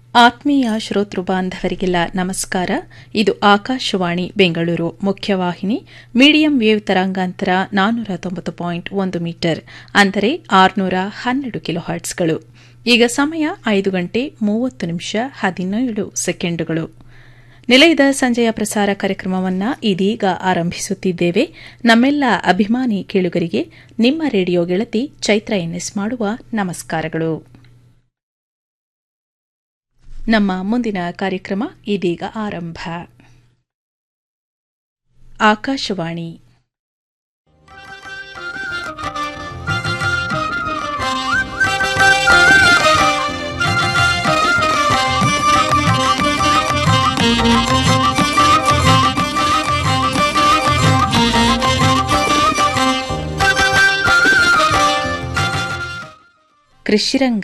ಆತ್ಮೀಯ ಶ್ರೋತೃ ಬಾಂಧವರಿಗೆಲ್ಲ ನಮಸ್ಕಾರ ಇದು ಆಕಾಶವಾಣಿ ಬೆಂಗಳೂರು ಮುಖ್ಯವಾಹಿನಿ ಮೀಡಿಯಂ ವೇವ್ ತರಂಗಾಂತರ ನಾನ್ನೂರ ತೊಂಬತ್ತು ಪಾಯಿಂಟ್ ಒಂದು ಮೀಟರ್ ಅಂದರೆ ಆರುನೂರ ಹನ್ನೆರಡು ಕಿಲೋ ಹರ್ಟ್ಸ್ಗಳು ಈಗ ಸಮಯ ಐದು ಗಂಟೆ ಮೂವತ್ತು ನಿಮಿಷ ಹದಿನೇಳು ಸೆಕೆಂಡುಗಳು ನಿಲಯದ ಸಂಜೆಯ ಪ್ರಸಾರ ಕಾರ್ಯಕ್ರಮವನ್ನು ಇದೀಗ ಆರಂಭಿಸುತ್ತಿದ್ದೇವೆ ನಮ್ಮೆಲ್ಲ ಅಭಿಮಾನಿ ಕೇಳುಗರಿಗೆ ನಿಮ್ಮ ರೇಡಿಯೋ ಗೆಳತಿ ಚೈತ್ರ ಎನ್ಎಸ್ ಮಾಡುವ ನಮಸ್ಕಾರಗಳು ನಮ್ಮ ಮುಂದಿನ ಕಾರ್ಯಕ್ರಮ ಇದೀಗ ಆರಂಭ ಆಕಾಶವಾಣಿ ಕೃಷಿರಂಗ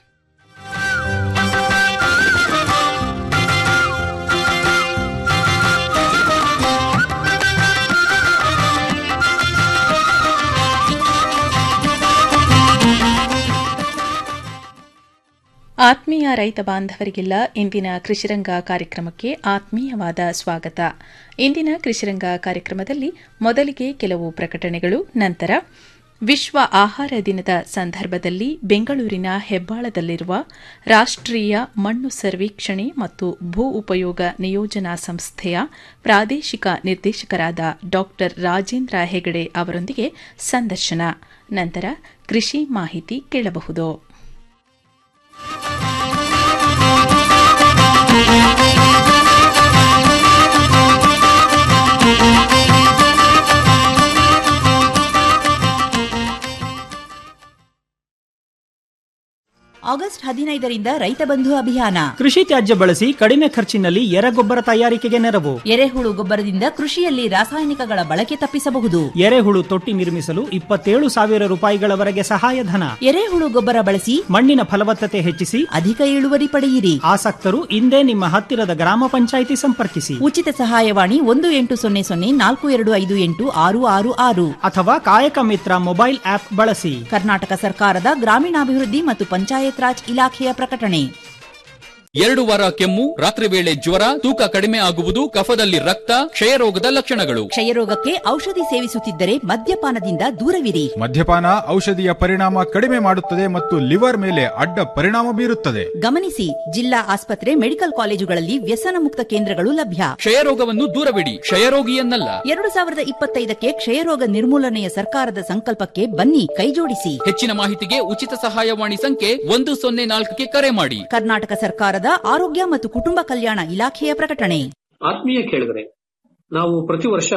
ಆತ್ಮೀಯ ರೈತ ಬಾಂಧವರಿಗೆಲ್ಲ ಇಂದಿನ ಕೃಷಿರಂಗ ಕಾರ್ಯಕ್ರಮಕ್ಕೆ ಆತ್ಮೀಯವಾದ ಸ್ವಾಗತ ಇಂದಿನ ಕೃಷಿರಂಗ ಕಾರ್ಯಕ್ರಮದಲ್ಲಿ ಮೊದಲಿಗೆ ಕೆಲವು ಪ್ರಕಟಣೆಗಳು ನಂತರ ವಿಶ್ವ ಆಹಾರ ದಿನದ ಸಂದರ್ಭದಲ್ಲಿ ಬೆಂಗಳೂರಿನ ಹೆಬ್ಬಾಳದಲ್ಲಿರುವ ರಾಷ್ಟೀಯ ಮಣ್ಣು ಸರ್ವೇಕ್ಷಣೆ ಮತ್ತು ಭೂ ಉಪಯೋಗ ನಿಯೋಜನಾ ಸಂಸ್ಥೆಯ ಪ್ರಾದೇಶಿಕ ನಿರ್ದೇಶಕರಾದ ಡಾ ರಾಜೇಂದ್ರ ಹೆಗಡೆ ಅವರೊಂದಿಗೆ ಸಂದರ್ಶನ ನಂತರ ಕೃಷಿ ಮಾಹಿತಿ ಕೇಳಬಹುದು ಆಗಸ್ಟ್ ಹದಿನೈದರಿಂದ ರೈತ ಬಂಧು ಅಭಿಯಾನ ಕೃಷಿ ತ್ಯಾಜ್ಯ ಬಳಸಿ ಕಡಿಮೆ ಖರ್ಚಿನಲ್ಲಿ ಎರೆಗೊಬ್ಬರ ತಯಾರಿಕೆಗೆ ನೆರವು ಎರೆಹುಳು ಗೊಬ್ಬರದಿಂದ ಕೃಷಿಯಲ್ಲಿ ರಾಸಾಯನಿಕಗಳ ಬಳಕೆ ತಪ್ಪಿಸಬಹುದು ಎರೆಹುಳು ತೊಟ್ಟಿ ನಿರ್ಮಿಸಲು ಇಪ್ಪತ್ತೇಳು ಸಾವಿರ ರೂಪಾಯಿಗಳವರೆಗೆ ಸಹಾಯಧನ ಎರೆಹುಳು ಗೊಬ್ಬರ ಬಳಸಿ ಮಣ್ಣಿನ ಫಲವತ್ತತೆ ಹೆಚ್ಚಿಸಿ ಅಧಿಕ ಇಳುವರಿ ಪಡೆಯಿರಿ ಆಸಕ್ತರು ಇಂದೇ ನಿಮ್ಮ ಹತ್ತಿರದ ಗ್ರಾಮ ಪಂಚಾಯಿತಿ ಸಂಪರ್ಕಿಸಿ ಉಚಿತ ಸಹಾಯವಾಣಿ ಒಂದು ಎಂಟು ಸೊನ್ನೆ ಸೊನ್ನೆ ನಾಲ್ಕು ಎರಡು ಐದು ಎಂಟು ಆರು ಆರು ಆರು ಅಥವಾ ಕಾಯಕ ಮಿತ್ರ ಮೊಬೈಲ್ ಆಪ್ ಬಳಸಿ ಕರ್ನಾಟಕ ಸರ್ಕಾರದ ಗ್ರಾಮೀಣಾಭಿವೃದ್ಧಿ ಮತ್ತು ಪಂಚಾಯತ್ ರಾಜ್ ಇಲಾಖೆಯ ಪ್ರಕಟಣೆ ಎರಡು ವಾರ ಕೆಮ್ಮು ರಾತ್ರಿ ವೇಳೆ ಜ್ವರ ತೂಕ ಕಡಿಮೆ ಆಗುವುದು ಕಫದಲ್ಲಿ ರಕ್ತ ಕ್ಷಯರೋಗದ ಲಕ್ಷಣಗಳು ಕ್ಷಯರೋಗಕ್ಕೆ ಔಷಧಿ ಸೇವಿಸುತ್ತಿದ್ದರೆ ಮದ್ಯಪಾನದಿಂದ ದೂರವಿರಿ ಮದ್ಯಪಾನ ಔಷಧಿಯ ಪರಿಣಾಮ ಕಡಿಮೆ ಮಾಡುತ್ತದೆ ಮತ್ತು ಲಿವರ್ ಮೇಲೆ ಅಡ್ಡ ಪರಿಣಾಮ ಬೀರುತ್ತದೆ ಗಮನಿಸಿ ಜಿಲ್ಲಾ ಆಸ್ಪತ್ರೆ ಮೆಡಿಕಲ್ ಕಾಲೇಜುಗಳಲ್ಲಿ ವ್ಯಸನ ಮುಕ್ತ ಕೇಂದ್ರಗಳು ಲಭ್ಯ ಕ್ಷಯರೋಗವನ್ನು ದೂರವಿಡಿ ಕ್ಷಯರೋಗಿಯನ್ನಲ್ಲ ಎರಡು ಸಾವಿರದ ಇಪ್ಪತ್ತೈದಕ್ಕೆ ಕ್ಷಯರೋಗ ನಿರ್ಮೂಲನೆಯ ಸರ್ಕಾರದ ಸಂಕಲ್ಪಕ್ಕೆ ಬನ್ನಿ ಕೈಜೋಡಿಸಿ ಹೆಚ್ಚಿನ ಮಾಹಿತಿಗೆ ಉಚಿತ ಸಹಾಯವಾಣಿ ಸಂಖ್ಯೆ ಒಂದು ಸೊನ್ನೆ ನಾಲ್ಕಕ್ಕೆ ಕರೆ ಮಾಡಿ ಕರ್ನಾಟಕ ಸರ್ಕಾರದ ಆರೋಗ್ಯ ಮತ್ತು ಕುಟುಂಬ ಕಲ್ಯಾಣ ಇಲಾಖೆಯ ಪ್ರಕಟಣೆ ಆತ್ಮೀಯ ಕೇಳಿದರೆ ನಾವು ಪ್ರತಿ ವರ್ಷ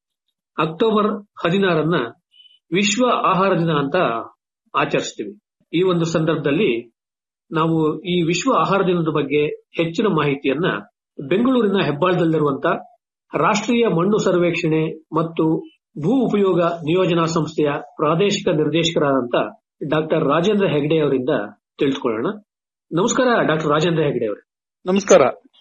ಅಕ್ಟೋಬರ್ ಹದಿನಾರನ್ನ ವಿಶ್ವ ಆಹಾರ ದಿನ ಅಂತ ಆಚರಿಸ್ತೀವಿ ಈ ಒಂದು ಸಂದರ್ಭದಲ್ಲಿ ನಾವು ಈ ವಿಶ್ವ ಆಹಾರ ದಿನದ ಬಗ್ಗೆ ಹೆಚ್ಚಿನ ಮಾಹಿತಿಯನ್ನ ಬೆಂಗಳೂರಿನ ಹೆಬ್ಬಾಳದಲ್ಲಿರುವಂತ ರಾಷ್ಟ್ರೀಯ ಮಣ್ಣು ಸರ್ವೇಕ್ಷಣೆ ಮತ್ತು ಭೂ ಉಪಯೋಗ ನಿಯೋಜನಾ ಸಂಸ್ಥೆಯ ಪ್ರಾದೇಶಿಕ ನಿರ್ದೇಶಕರಾದಂತ ಡಾಕ್ಟರ್ ರಾಜೇಂದ್ರ ಹೆಗ್ಡೆ ಅವರಿಂದ ತಿಳಿದುಕೊಳ್ಳೋಣ ನಮಸ್ಕಾರ ಡಾಕ್ಟರ್ ರಾಜೇಂದ್ರ ಹೆಗ್ಡೆ ಅವರೇ ನಮಸ್ಕಾರ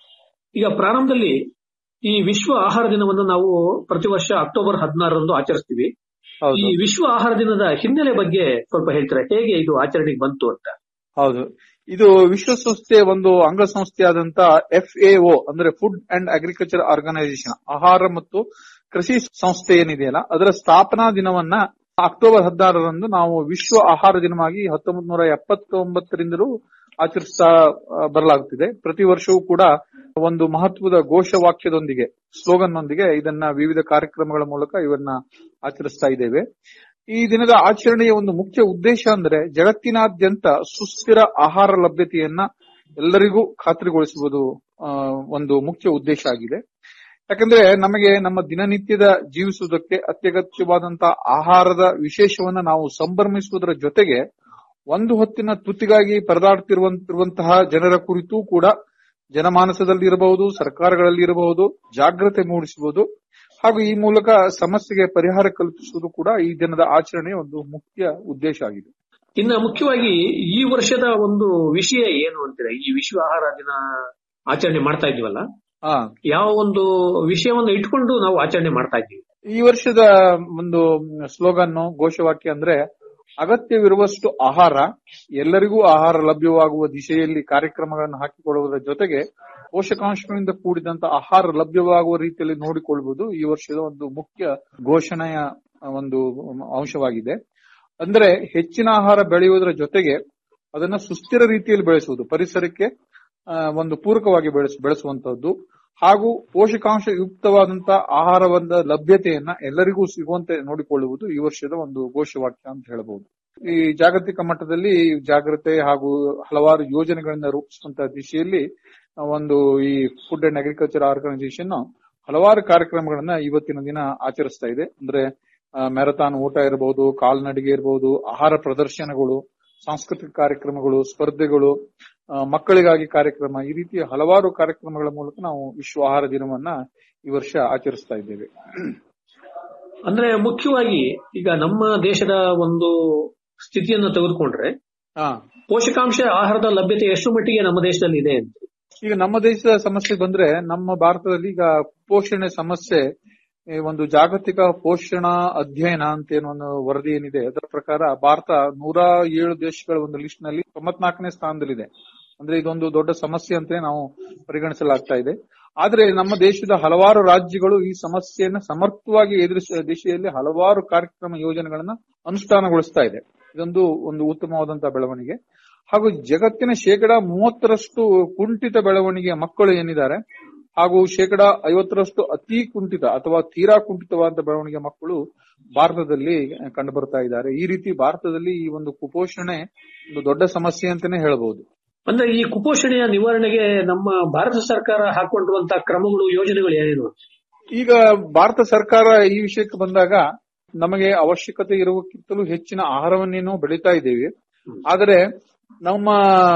ಈಗ ಪ್ರಾರಂಭದಲ್ಲಿ ಈ ವಿಶ್ವ ಆಹಾರ ದಿನವನ್ನು ನಾವು ಪ್ರತಿ ವರ್ಷ ಅಕ್ಟೋಬರ್ ಹದಿನಾರರಂದು ಆಚರಿಸ್ತೀವಿ ಈ ಹೌದು ವಿಶ್ವ ಆಹಾರ ದಿನದ ಹಿನ್ನೆಲೆ ಬಗ್ಗೆ ಸ್ವಲ್ಪ ಹೇಳ್ತೀರಾ ಹೇಗೆ ಇದು ಆಚರಣೆಗೆ ಬಂತು ಅಂತ ಹೌದು ಇದು ವಿಶ್ವಸಂಸ್ಥೆಯ ಒಂದು ಅಂಗಸಂಸ್ಥೆಯಾದಂತ ಎಫ್ ಎಒ ಅಂದ್ರೆ ಫುಡ್ ಅಂಡ್ ಅಗ್ರಿಕಲ್ಚರ್ ಆರ್ಗನೈಸೇಷನ್ ಆಹಾರ ಮತ್ತು ಕೃಷಿ ಸಂಸ್ಥೆ ಏನಿದೆಯಲ್ಲ ಅದರ ಸ್ಥಾಪನಾ ದಿನವನ್ನ ಅಕ್ಟೋಬರ್ ಹದಿನಾರರಂದು ನಾವು ವಿಶ್ವ ಆಹಾರ ದಿನವಾಗಿ ಹತ್ತೊಂಬತ್ ನೂರ ಎಪ್ಪತ್ತೊಂಬತ್ತರಿಂದಲೂ ಆಚರಿಸ್ತಾ ಆ, ಬರಲಾಗುತ್ತಿದೆ ಪ್ರತಿ ವರ್ಷವೂ ಕೂಡ ಒಂದು ಮಹತ್ವದ ಘೋಷವಾಕ್ಯದೊಂದಿಗೆ ಸ್ಲೋಗನ್ ನೊಂದಿಗೆ ಇದನ್ನ ವಿವಿಧ ಕಾರ್ಯಕ್ರಮಗಳ ಮೂಲಕ ಇವನ್ನ ಆಚರಿಸ್ತಾ ಇದ್ದೇವೆ ಈ ದಿನದ ಆಚರಣೆಯ ಒಂದು ಮುಖ್ಯ ಉದ್ದೇಶ ಅಂದ್ರೆ ಜಗತ್ತಿನಾದ್ಯಂತ ಸುಸ್ಥಿರ ಆಹಾರ ಲಭ್ಯತೆಯನ್ನ ಎಲ್ಲರಿಗೂ ಖಾತ್ರಿಗೊಳಿಸುವುದು ಆ, ಒಂದು ಮುಖ್ಯ ಉದ್ದೇಶ ಆಗಿದೆ ಯಾಕಂದ್ರೆ ನಮಗೆ ನಮ್ಮ ದಿನನಿತ್ಯದ ಜೀವಿಸುವುದಕ್ಕೆ ಅತ್ಯಗತ್ಯವಾದಂತಹ ಆಹಾರದ ವಿಶೇಷವನ್ನ ನಾವು ಸಂಭ್ರಮಿಸುವುದರ ಜೊತೆಗೆ ಒಂದು ಹೊತ್ತಿನ ತುತ್ತಿಗಾಗಿ ಪರದಾಡ್ತಿರುವಂತಿರುವಂತಹ ಜನರ ಕುರಿತೂ ಕೂಡ ಜನಮಾನಸದಲ್ಲಿ ಇರಬಹುದು ಸರ್ಕಾರಗಳಲ್ಲಿ ಇರಬಹುದು ಜಾಗ್ರತೆ ಮೂಡಿಸುವುದು ಹಾಗೂ ಈ ಮೂಲಕ ಸಮಸ್ಯೆಗೆ ಪರಿಹಾರ ಕಲ್ಪಿಸುವುದು ಕೂಡ ಈ ದಿನದ ಆಚರಣೆಯ ಒಂದು ಮುಖ್ಯ ಉದ್ದೇಶ ಆಗಿದೆ ಇನ್ನ ಮುಖ್ಯವಾಗಿ ಈ ವರ್ಷದ ಒಂದು ವಿಷಯ ಏನು ಅಂತೀರಾ ಈ ವಿಶ್ವ ಆಹಾರ ದಿನ ಆಚರಣೆ ಮಾಡ್ತಾ ಇದೀವಲ್ಲ ಹಾ ಯಾವ ಒಂದು ವಿಷಯವನ್ನು ಇಟ್ಕೊಂಡು ನಾವು ಆಚರಣೆ ಮಾಡ್ತಾ ಇದ್ದೀವಿ ಈ ವರ್ಷದ ಒಂದು ಸ್ಲೋಗನ್ ಘೋಷವಾಕ್ಯ ಅಂದ್ರೆ ಅಗತ್ಯವಿರುವಷ್ಟು ಆಹಾರ ಎಲ್ಲರಿಗೂ ಆಹಾರ ಲಭ್ಯವಾಗುವ ದಿಶೆಯಲ್ಲಿ ಕಾರ್ಯಕ್ರಮಗಳನ್ನು ಹಾಕಿಕೊಳ್ಳುವುದರ ಜೊತೆಗೆ ಪೋಷಕಾಂಶಗಳಿಂದ ಕೂಡಿದಂತ ಆಹಾರ ಲಭ್ಯವಾಗುವ ರೀತಿಯಲ್ಲಿ ನೋಡಿಕೊಳ್ಳುವುದು ಈ ವರ್ಷದ ಒಂದು ಮುಖ್ಯ ಘೋಷಣೆಯ ಒಂದು ಅಂಶವಾಗಿದೆ ಅಂದ್ರೆ ಹೆಚ್ಚಿನ ಆಹಾರ ಬೆಳೆಯುವುದರ ಜೊತೆಗೆ ಅದನ್ನ ಸುಸ್ಥಿರ ರೀತಿಯಲ್ಲಿ ಬೆಳೆಸುವುದು ಪರಿಸರಕ್ಕೆ ಆ, ಒಂದು ಪೂರಕವಾಗಿ ಬೆಳೆಸ ಬೆಳೆಸುವಂತದ್ದು ಹಾಗೂ ಪೋಷಕಾಂಶ ಯುಕ್ತವಾದಂತ ಆಹಾರದ ಲಭ್ಯತೆಯನ್ನ ಎಲ್ಲರಿಗೂ ಸಿಗುವಂತೆ ನೋಡಿಕೊಳ್ಳುವುದು ಈ ವರ್ಷದ ಒಂದು ಘೋಷವಾಕ್ಯ ಅಂತ ಹೇಳಬಹುದು ಈ ಜಾಗತಿಕ ಮಟ್ಟದಲ್ಲಿ ಜಾಗ್ರತೆ ಹಾಗೂ ಹಲವಾರು ಯೋಜನೆಗಳನ್ನ ರೂಪಿಸುವಂತ ದಿಶೆಯಲ್ಲಿ ಆ, ಒಂದು ಈ ಫುಡ್ ಅಂಡ್ ಅಗ್ರಿಕಲ್ಚರ್ ಆರ್ಗನೈಸೇಷನ್ ಹಲವಾರು ಕಾರ್ಯಕ್ರಮಗಳನ್ನ ಇವತ್ತಿನ ದಿನ ಆಚರಿಸ್ತಾ ಇದೆ ಅಂದ್ರೆ ಮ್ಯಾರಥಾನ್ ಓಟ ಇರಬಹುದು ಕಾಲ್ನಡಿಗೆ ಇರಬಹುದು ಆಹಾರ ಪ್ರದರ್ಶನಗಳು ಸಾಂಸ್ಕೃತಿಕ ಕಾರ್ಯಕ್ರಮಗಳು ಸ್ಪರ್ಧೆಗಳು ಆ, ಮಕ್ಕಳಿಗಾಗಿ ಕಾರ್ಯಕ್ರಮ ಈ ರೀತಿಯ ಹಲವಾರು ಕಾರ್ಯಕ್ರಮಗಳ ಮೂಲಕ ನಾವು ವಿಶ್ವ ಆಹಾರ ದಿನವನ್ನ ಈ ವರ್ಷ ಆಚರಿಸ್ತಾ ಇದ್ದೇವೆ ಅಂದ್ರೆ ಮುಖ್ಯವಾಗಿ ಈಗ ನಮ್ಮ ದೇಶದ ಒಂದು ಸ್ಥಿತಿಯನ್ನು ತೆಗೆದುಕೊಂಡ್ರೆ ಹಾ ಪೋಷಕಾಂಶ ಆಹಾರದ ಲಭ್ಯತೆ ಎಷ್ಟು ಮಟ್ಟಿಗೆ ನಮ್ಮ ದೇಶದಲ್ಲಿ ಇದೆ ಅಂತ ಈಗ ನಮ್ಮ ದೇಶದ ಸಮಸ್ಯೆ ಬಂದ್ರೆ ನಮ್ಮ ಭಾರತದಲ್ಲಿ ಈಗ ಪೋಷಣೆ ಸಮಸ್ಯೆ ಈ ಒಂದು ಜಾಗತಿಕ ಪೋಷಣ ಅಧ್ಯಯನ ಅಂತ ಏನೋ ಒಂದು ವರದಿ ಏನಿದೆ ಅದರ ಪ್ರಕಾರ ಭಾರತ ನೂರ ಏಳು ದೇಶಗಳ ಒಂದು ಲಿಸ್ಟ್ ನಲ್ಲಿ ತೊಂಬತ್ನಾಲ್ಕನೇ ಸ್ಥಾನದಲ್ಲಿದೆ ಅಂದ್ರೆ ಇದೊಂದು ದೊಡ್ಡ ಸಮಸ್ಯೆ ಅಂತ ನಾವು ಪರಿಗಣಿಸಲಾಗ್ತಾ ಇದೆ ಆದ್ರೆ ನಮ್ಮ ದೇಶದ ಹಲವಾರು ರಾಜ್ಯಗಳು ಈ ಸಮಸ್ಯೆಯನ್ನ ಸಮರ್ಥವಾಗಿ ಎದುರಿಸುವ ದಿಶೆಯಲ್ಲಿ ಹಲವಾರು ಕಾರ್ಯಕ್ರಮ ಯೋಜನೆಗಳನ್ನ ಅನುಷ್ಠಾನಗೊಳಿಸ್ತಾ ಇದೆ ಇದೊಂದು ಒಂದು ಉತ್ತಮವಾದಂತಹ ಬೆಳವಣಿಗೆ ಹಾಗೂ ಜಗತ್ತಿನ ಶೇಕಡ ಮೂವತ್ತರಷ್ಟು ಕುಂಠಿತ ಬೆಳವಣಿಗೆಯ ಮಕ್ಕಳು ಏನಿದ್ದಾರೆ ಹಾಗೂ ಶೇಕಡ ಐವತ್ತರಷ್ಟು ಅತಿ ಕುಂಠಿತ ಅಥವಾ ತೀರಾ ಕುಂಠಿತವಾದ ಬೆಳವಣಿಗೆ ಮಕ್ಕಳು ಭಾರತದಲ್ಲಿ ಕಂಡು ಬರ್ತಾ ಇದ್ದಾರೆ ಈ ರೀತಿ ಭಾರತದಲ್ಲಿ ಈ ಒಂದು ಕುಪೋಷಣೆ ಒಂದು ದೊಡ್ಡ ಸಮಸ್ಯೆ ಅಂತಾನೆ ಹೇಳಬಹುದು ಅಂದ್ರೆ ಈ ಕುಪೋಷಣೆಯ ನಿವಾರಣೆಗೆ ನಮ್ಮ ಭಾರತ ಸರ್ಕಾರ ಹಾಕೊಂಡಿರುವಂತಹ ಕ್ರಮಗಳು ಯೋಜನೆಗಳು ಏನೇನು ಈಗ ಭಾರತ ಸರ್ಕಾರ ಈ ವಿಷಯಕ್ಕೆ ಬಂದಾಗ ನಮಗೆ ಅವಶ್ಯಕತೆ ಇರುವಕ್ಕಿಂತಲೂ ಹೆಚ್ಚಿನ ಆಹಾರವನ್ನೇನೋ ಬೆಳೀತಾ ಇದ್ದೇವೆ ಆದರೆ ನಮ್ಮ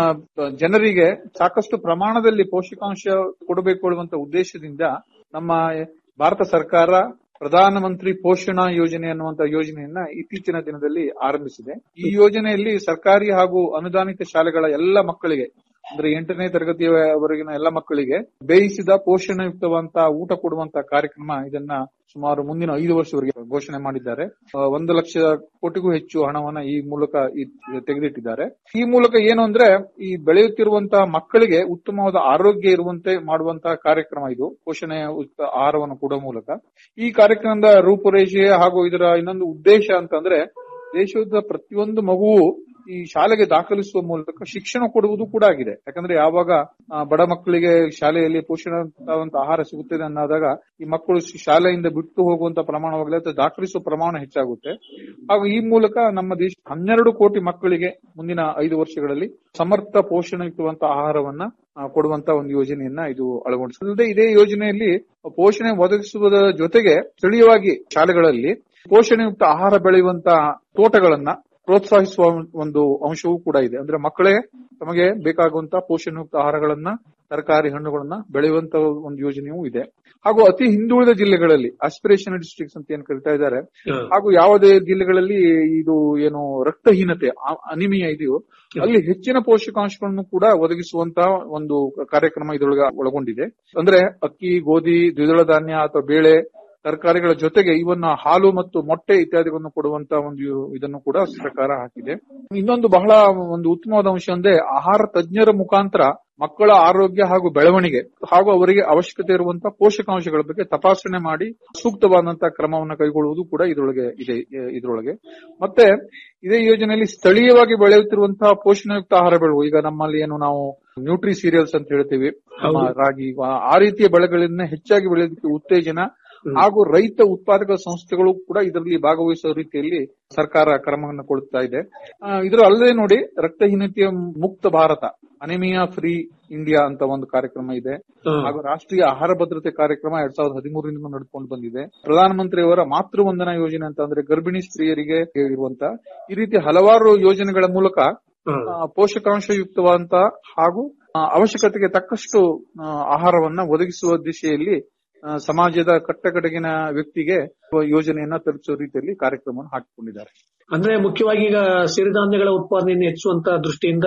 ಜನರಿಗೆ ಸಾಕಷ್ಟು ಪ್ರಮಾಣದಲ್ಲಿ ಪೋಷಕಾಂಶ ಕೊಡಬೇಕು ಅನ್ನುವಂತ ಉದ್ದೇಶದಿಂದ ನಮ್ಮ ಭಾರತ ಸರ್ಕಾರ ಪ್ರಧಾನಮಂತ್ರಿ ಪೋಷಣಾ ಯೋಜನೆ ಅನ್ನುವಂತ ಯೋಜನೆಯನ್ನ ಇತ್ತೀಚಿನ ದಿನದಲ್ಲಿ ಆರಂಭಿಸಿದೆ ಈ ಯೋಜನೆಯಲ್ಲಿ ಸರ್ಕಾರಿ ಹಾಗೂ ಅನುದಾನಿತ ಶಾಲೆಗಳ ಎಲ್ಲ ಮಕ್ಕಳಿಗೆ ಅಂದ್ರೆ ಎಂಟನೇ ತರಗತಿಯವರೆಗಿನ ಎಲ್ಲ ಮಕ್ಕಳಿಗೆ ಬೇಯಿಸಿದ ಪೋಷಣಯುಕ್ತವಂತ ಊಟ ಕೊಡುವಂತ ಕಾರ್ಯಕ್ರಮ ಇದನ್ನ ಸುಮಾರು ಮುಂದಿನ ಐದು ವರ್ಷವರೆಗೆ ಘೋಷಣೆ ಮಾಡಿದ್ದಾರೆ ಆ, ಒಂದು ಲಕ್ಷ ಕೋಟಿಗೂ ಹೆಚ್ಚು ಹಣವನ್ನ ಈ ಮೂಲಕ ಇ- ತೆಗೆದಿಟ್ಟಿದ್ದಾರೆ ಈ ಮೂಲಕ ಏನು ಅಂದ್ರೆ ಈ ಬೆಳೆಯುತ್ತಿರುವಂತಹ ಮಕ್ಕಳಿಗೆ ಉತ್ತಮವಾದ ಆರೋಗ್ಯ ಇರುವಂತೆ ಮಾಡುವಂತಹ ಕಾರ್ಯಕ್ರಮ ಇದು ಪೋಷಣೆಯ ಉತ್ತ ಆಹಾರವನ್ನು ಕೊಡುವ ಮೂಲಕ ಈ ಕಾರ್ಯಕ್ರಮದ ರೂಪುರೇಷೆ ಹಾಗೂ ಇದರ ಇನ್ನೊಂದು ಉದ್ದೇಶ ಅಂತಂದ್ರೆ ದೇಶದ ಪ್ರತಿಯೊಂದು ಮಗುವು ಈ ಶಾಲೆಗೆ ದಾಖಲಿಸುವ ಮೂಲಕ ಶಿಕ್ಷಣ ಕೊಡುವುದು ಕೂಡ ಆಗಿದೆ ಯಾಕಂದ್ರೆ ಯಾವಾಗ ಆ, ಬಡ ಮಕ್ಕಳಿಗೆ ಶಾಲೆಯಲ್ಲಿ ಪೋಷಣವಂತ ಆಹಾರ ಸಿಗುತ್ತದೆ ಅನ್ನೋದಾಗ ಈ ಮಕ್ಕಳು ಶಿ- ಶಾಲೆಯಿಂದ ಬಿಟ್ಟು ಹೋಗುವಂತ ಪ್ರಮಾಣವಾಗಲಿ ಅಥವಾ ದಾಖಲಿಸುವ ಪ್ರಮಾಣ ಹೆಚ್ಚಾಗುತ್ತೆ ಹಾಗೂ ಈ ಮೂಲಕ ನಮ್ಮ ದೇಶ ಹನ್ನೆರಡು ಕೋಟಿ ಮಕ್ಕಳಿಗೆ ಮುಂದಿನ ಐದು ವರ್ಷಗಳಲ್ಲಿ ಸಮರ್ಥ ಪೋಷಣಯುಕ್ತವಂತ ಆಹಾರವನ್ನ ಆ, ಕೊಡುವಂತ ಒಂದು ಯೋಜನೆಯನ್ನ ಇದು ಅಳವಡಿಸಿದೆ ಇದೇ ಯೋಜನೆಯಲ್ಲಿ ಪೋಷಣೆ ಒದಗಿಸುವುದರ ಜೊತೆಗೆ ಸ್ಥಳೀಯವಾಗಿ ಶಾಲೆಗಳಲ್ಲಿ ಪೋಷಣೆಯುಕ್ತ ಆಹಾರ ಬೆಳೆಯುವಂತ ತೋಟಗಳನ್ನ ಪ್ರೋತ್ಸಾಹಿಸುವ ಒಂದು ಅಂಶವೂ ಕೂಡ ಇದೆ ಅಂದ್ರೆ ಮಕ್ಕಳೇ ತಮಗೆ ಬೇಕಾಗುವಂತ ಪೋಷಣಯುಕ್ತ ಆಹಾರಗಳನ್ನ ತರಕಾರಿ ಹಣ್ಣುಗಳನ್ನ ಬೆಳೆಯುವಂತ ಒಂದು ಯೋಜನೆಯೂ ಇದೆ ಹಾಗೂ ಅತಿ ಹಿಂದುಳಿದ ಜಿಲ್ಲೆಗಳಲ್ಲಿ ಆಸ್ಪಿರೇಷನ್ ಡಿಸ್ಟ್ರಿಕ್ಟ್ಸ್ ಅಂತ ಏನ್ ಕರಿತಾ ಇದ್ದಾರೆ ಹಾಗೂ ಯಾವುದೇ ಜಿಲ್ಲೆಗಳಲ್ಲಿ ಇದು ಏನು ರಕ್ತಹೀನತೆ ಆ- ಅನಿಮಿಯ ಇದೆಯೋ ಅಲ್ಲಿ ಹೆಚ್ಚಿನ ಪೋಷಕಾಂಶಗಳನ್ನು ಕೂಡ ಒದಗಿಸುವಂತಹ ಒಂದು ಕಾರ್ಯಕ್ರಮ ಇದರೊಳಗೆ ಒಳಗೊಂಡಿದೆ ಅಂದ್ರೆ ಅಕ್ಕಿ ಗೋಧಿ ದ್ವಿದಳ ಧಾನ್ಯ ಅಥವಾ ಬೇಳೆ ತರಕಾರಿಗಳ ಜೊತೆಗೆ ಇವನ್ನ ಹಾಲು ಮತ್ತು ಮೊಟ್ಟೆ ಇತ್ಯಾದಿಗಳನ್ನು ಕೊಡುವಂತ ಒಂದು ಇದನ್ನು ಕೂಡ ಸರ್ಕಾರ ಹಾಕಿದೆ ಇನ್ನೊಂದು ಬಹಳ ಒಂದು ಉತ್ತಮವಾದ ಅಂಶ ಅಂದ್ರೆ ಆಹಾರ ತಜ್ಞರ ಮುಖಾಂತರ ಮಕ್ಕಳ ಆರೋಗ್ಯ ಹಾಗೂ ಬೆಳವಣಿಗೆ ಹಾಗೂ ಅವರಿಗೆ ಅವಶ್ಯಕತೆ ಇರುವಂತಹ ಪೋಷಕಾಂಶಗಳ ಬಗ್ಗೆ ತಪಾಸಣೆ ಮಾಡಿ ಸೂಕ್ತವಾದಂತಹ ಕ್ರಮವನ್ನು ಕೈಗೊಳ್ಳುವುದು ಕೂಡ ಇದರೊಳಗೆ ಇದೆ ಎ- ಇದರೊಳಗೆ ಮತ್ತೆ ಇದೇ ಯೋಜನೆಯಲ್ಲಿ ಸ್ಥಳೀಯವಾಗಿ ಬೆಳೆಯುತ್ತಿರುವಂತಹ ಪೋಷಣಯುಕ್ತ ಆಹಾರ ಬೆಳೆವು ಈಗ ನಮ್ಮಲ್ಲಿ ಏನು ನಾವು ನ್ಯೂಟ್ರಿ ಸೀರಿಯಲ್ಸ್ ಅಂತ ಹೇಳ್ತೀವಿ ನಮ್ಮ ರಾಗಿ ಆ- ಆ ರೀತಿಯ ಬೆಳೆಗಳನ್ನ ಹೆಚ್ಚಾಗಿ ಬೆಳೆಯೋದಕ್ಕೆ ಉತ್ತೇಜನ ಹಾಗೂ ರೈತ ಉತ್ಪಾದಕ ಸಂಸ್ಥೆಗಳು ಕೂಡ ಇದರಲ್ಲಿ ಭಾಗವಹಿಸುವ ರೀತಿಯಲ್ಲಿ ಸರ್ಕಾರ ಕ್ರಮವನ್ನು ಕೊಡುತ್ತಾ ಇದೆ ಆ, ಇದರ ಅಲ್ಲದೆ ನೋಡಿ ರಕ್ತಹೀನತೆಯ ಮುಕ್ತ ಭಾರತ ಅನಿಮಿಯಾ ಫ್ರೀ ಇಂಡಿಯಾ ಅಂತ ಒಂದು ಕಾರ್ಯಕ್ರಮ ಇದೆ ಹಾಗೂ ರಾಷ್ಟ್ರೀಯ ಆಹಾರ ಭದ್ರತೆ ಕಾರ್ಯಕ್ರಮ ಎರಡ್ ಸಾವಿರದ ಹದಿಮೂರರಿಂದ ನಡೆದುಕೊಂಡು ಬಂದಿದೆ ಪ್ರಧಾನಮಂತ್ರಿಯವರ ಮಾತೃ ವಂದನಾ ಯೋಜನೆ ಅಂತ ಅಂದ್ರೆ ಗರ್ಭಿಣಿ ಸ್ತ್ರೀಯರಿಗೆ ಇರುವಂತ ಈ ರೀತಿ ಹಲವಾರು ಯೋಜನೆಗಳ ಮೂಲಕ ಆ, ಪೋಷಕಾಂಶಯುಕ್ತವಾದಂತ ಹಾಗೂ ಆ, ಅವಶ್ಯಕತೆಗೆ ತಕ್ಕಷ್ಟು ಆ, ಆಹಾರವನ್ನ ಒದಗಿಸುವ ದಿಶೆಯಲ್ಲಿ ಆ, ಸಮಾಜದ ಕಟ್ಟಕಡೆಗಿನ ವ್ಯಕ್ತಿಗೆ ಯೋಜನೆಯನ್ನ ತಲುಪಿಸುವ ರೀತಿಯಲ್ಲಿ ಕಾರ್ಯಕ್ರಮವನ್ನು ಹಾಕಿಕೊಂಡಿದ್ದಾರೆ ಅಂದ್ರೆ ಮುಖ್ಯವಾಗಿ ಈಗ ಸಿರಿಧಾನ್ಯಗಳ ಉತ್ಪಾದನೆಯನ್ನು ಹೆಚ್ಚಿಸುವಂತ ದೃಷ್ಟಿಯಿಂದ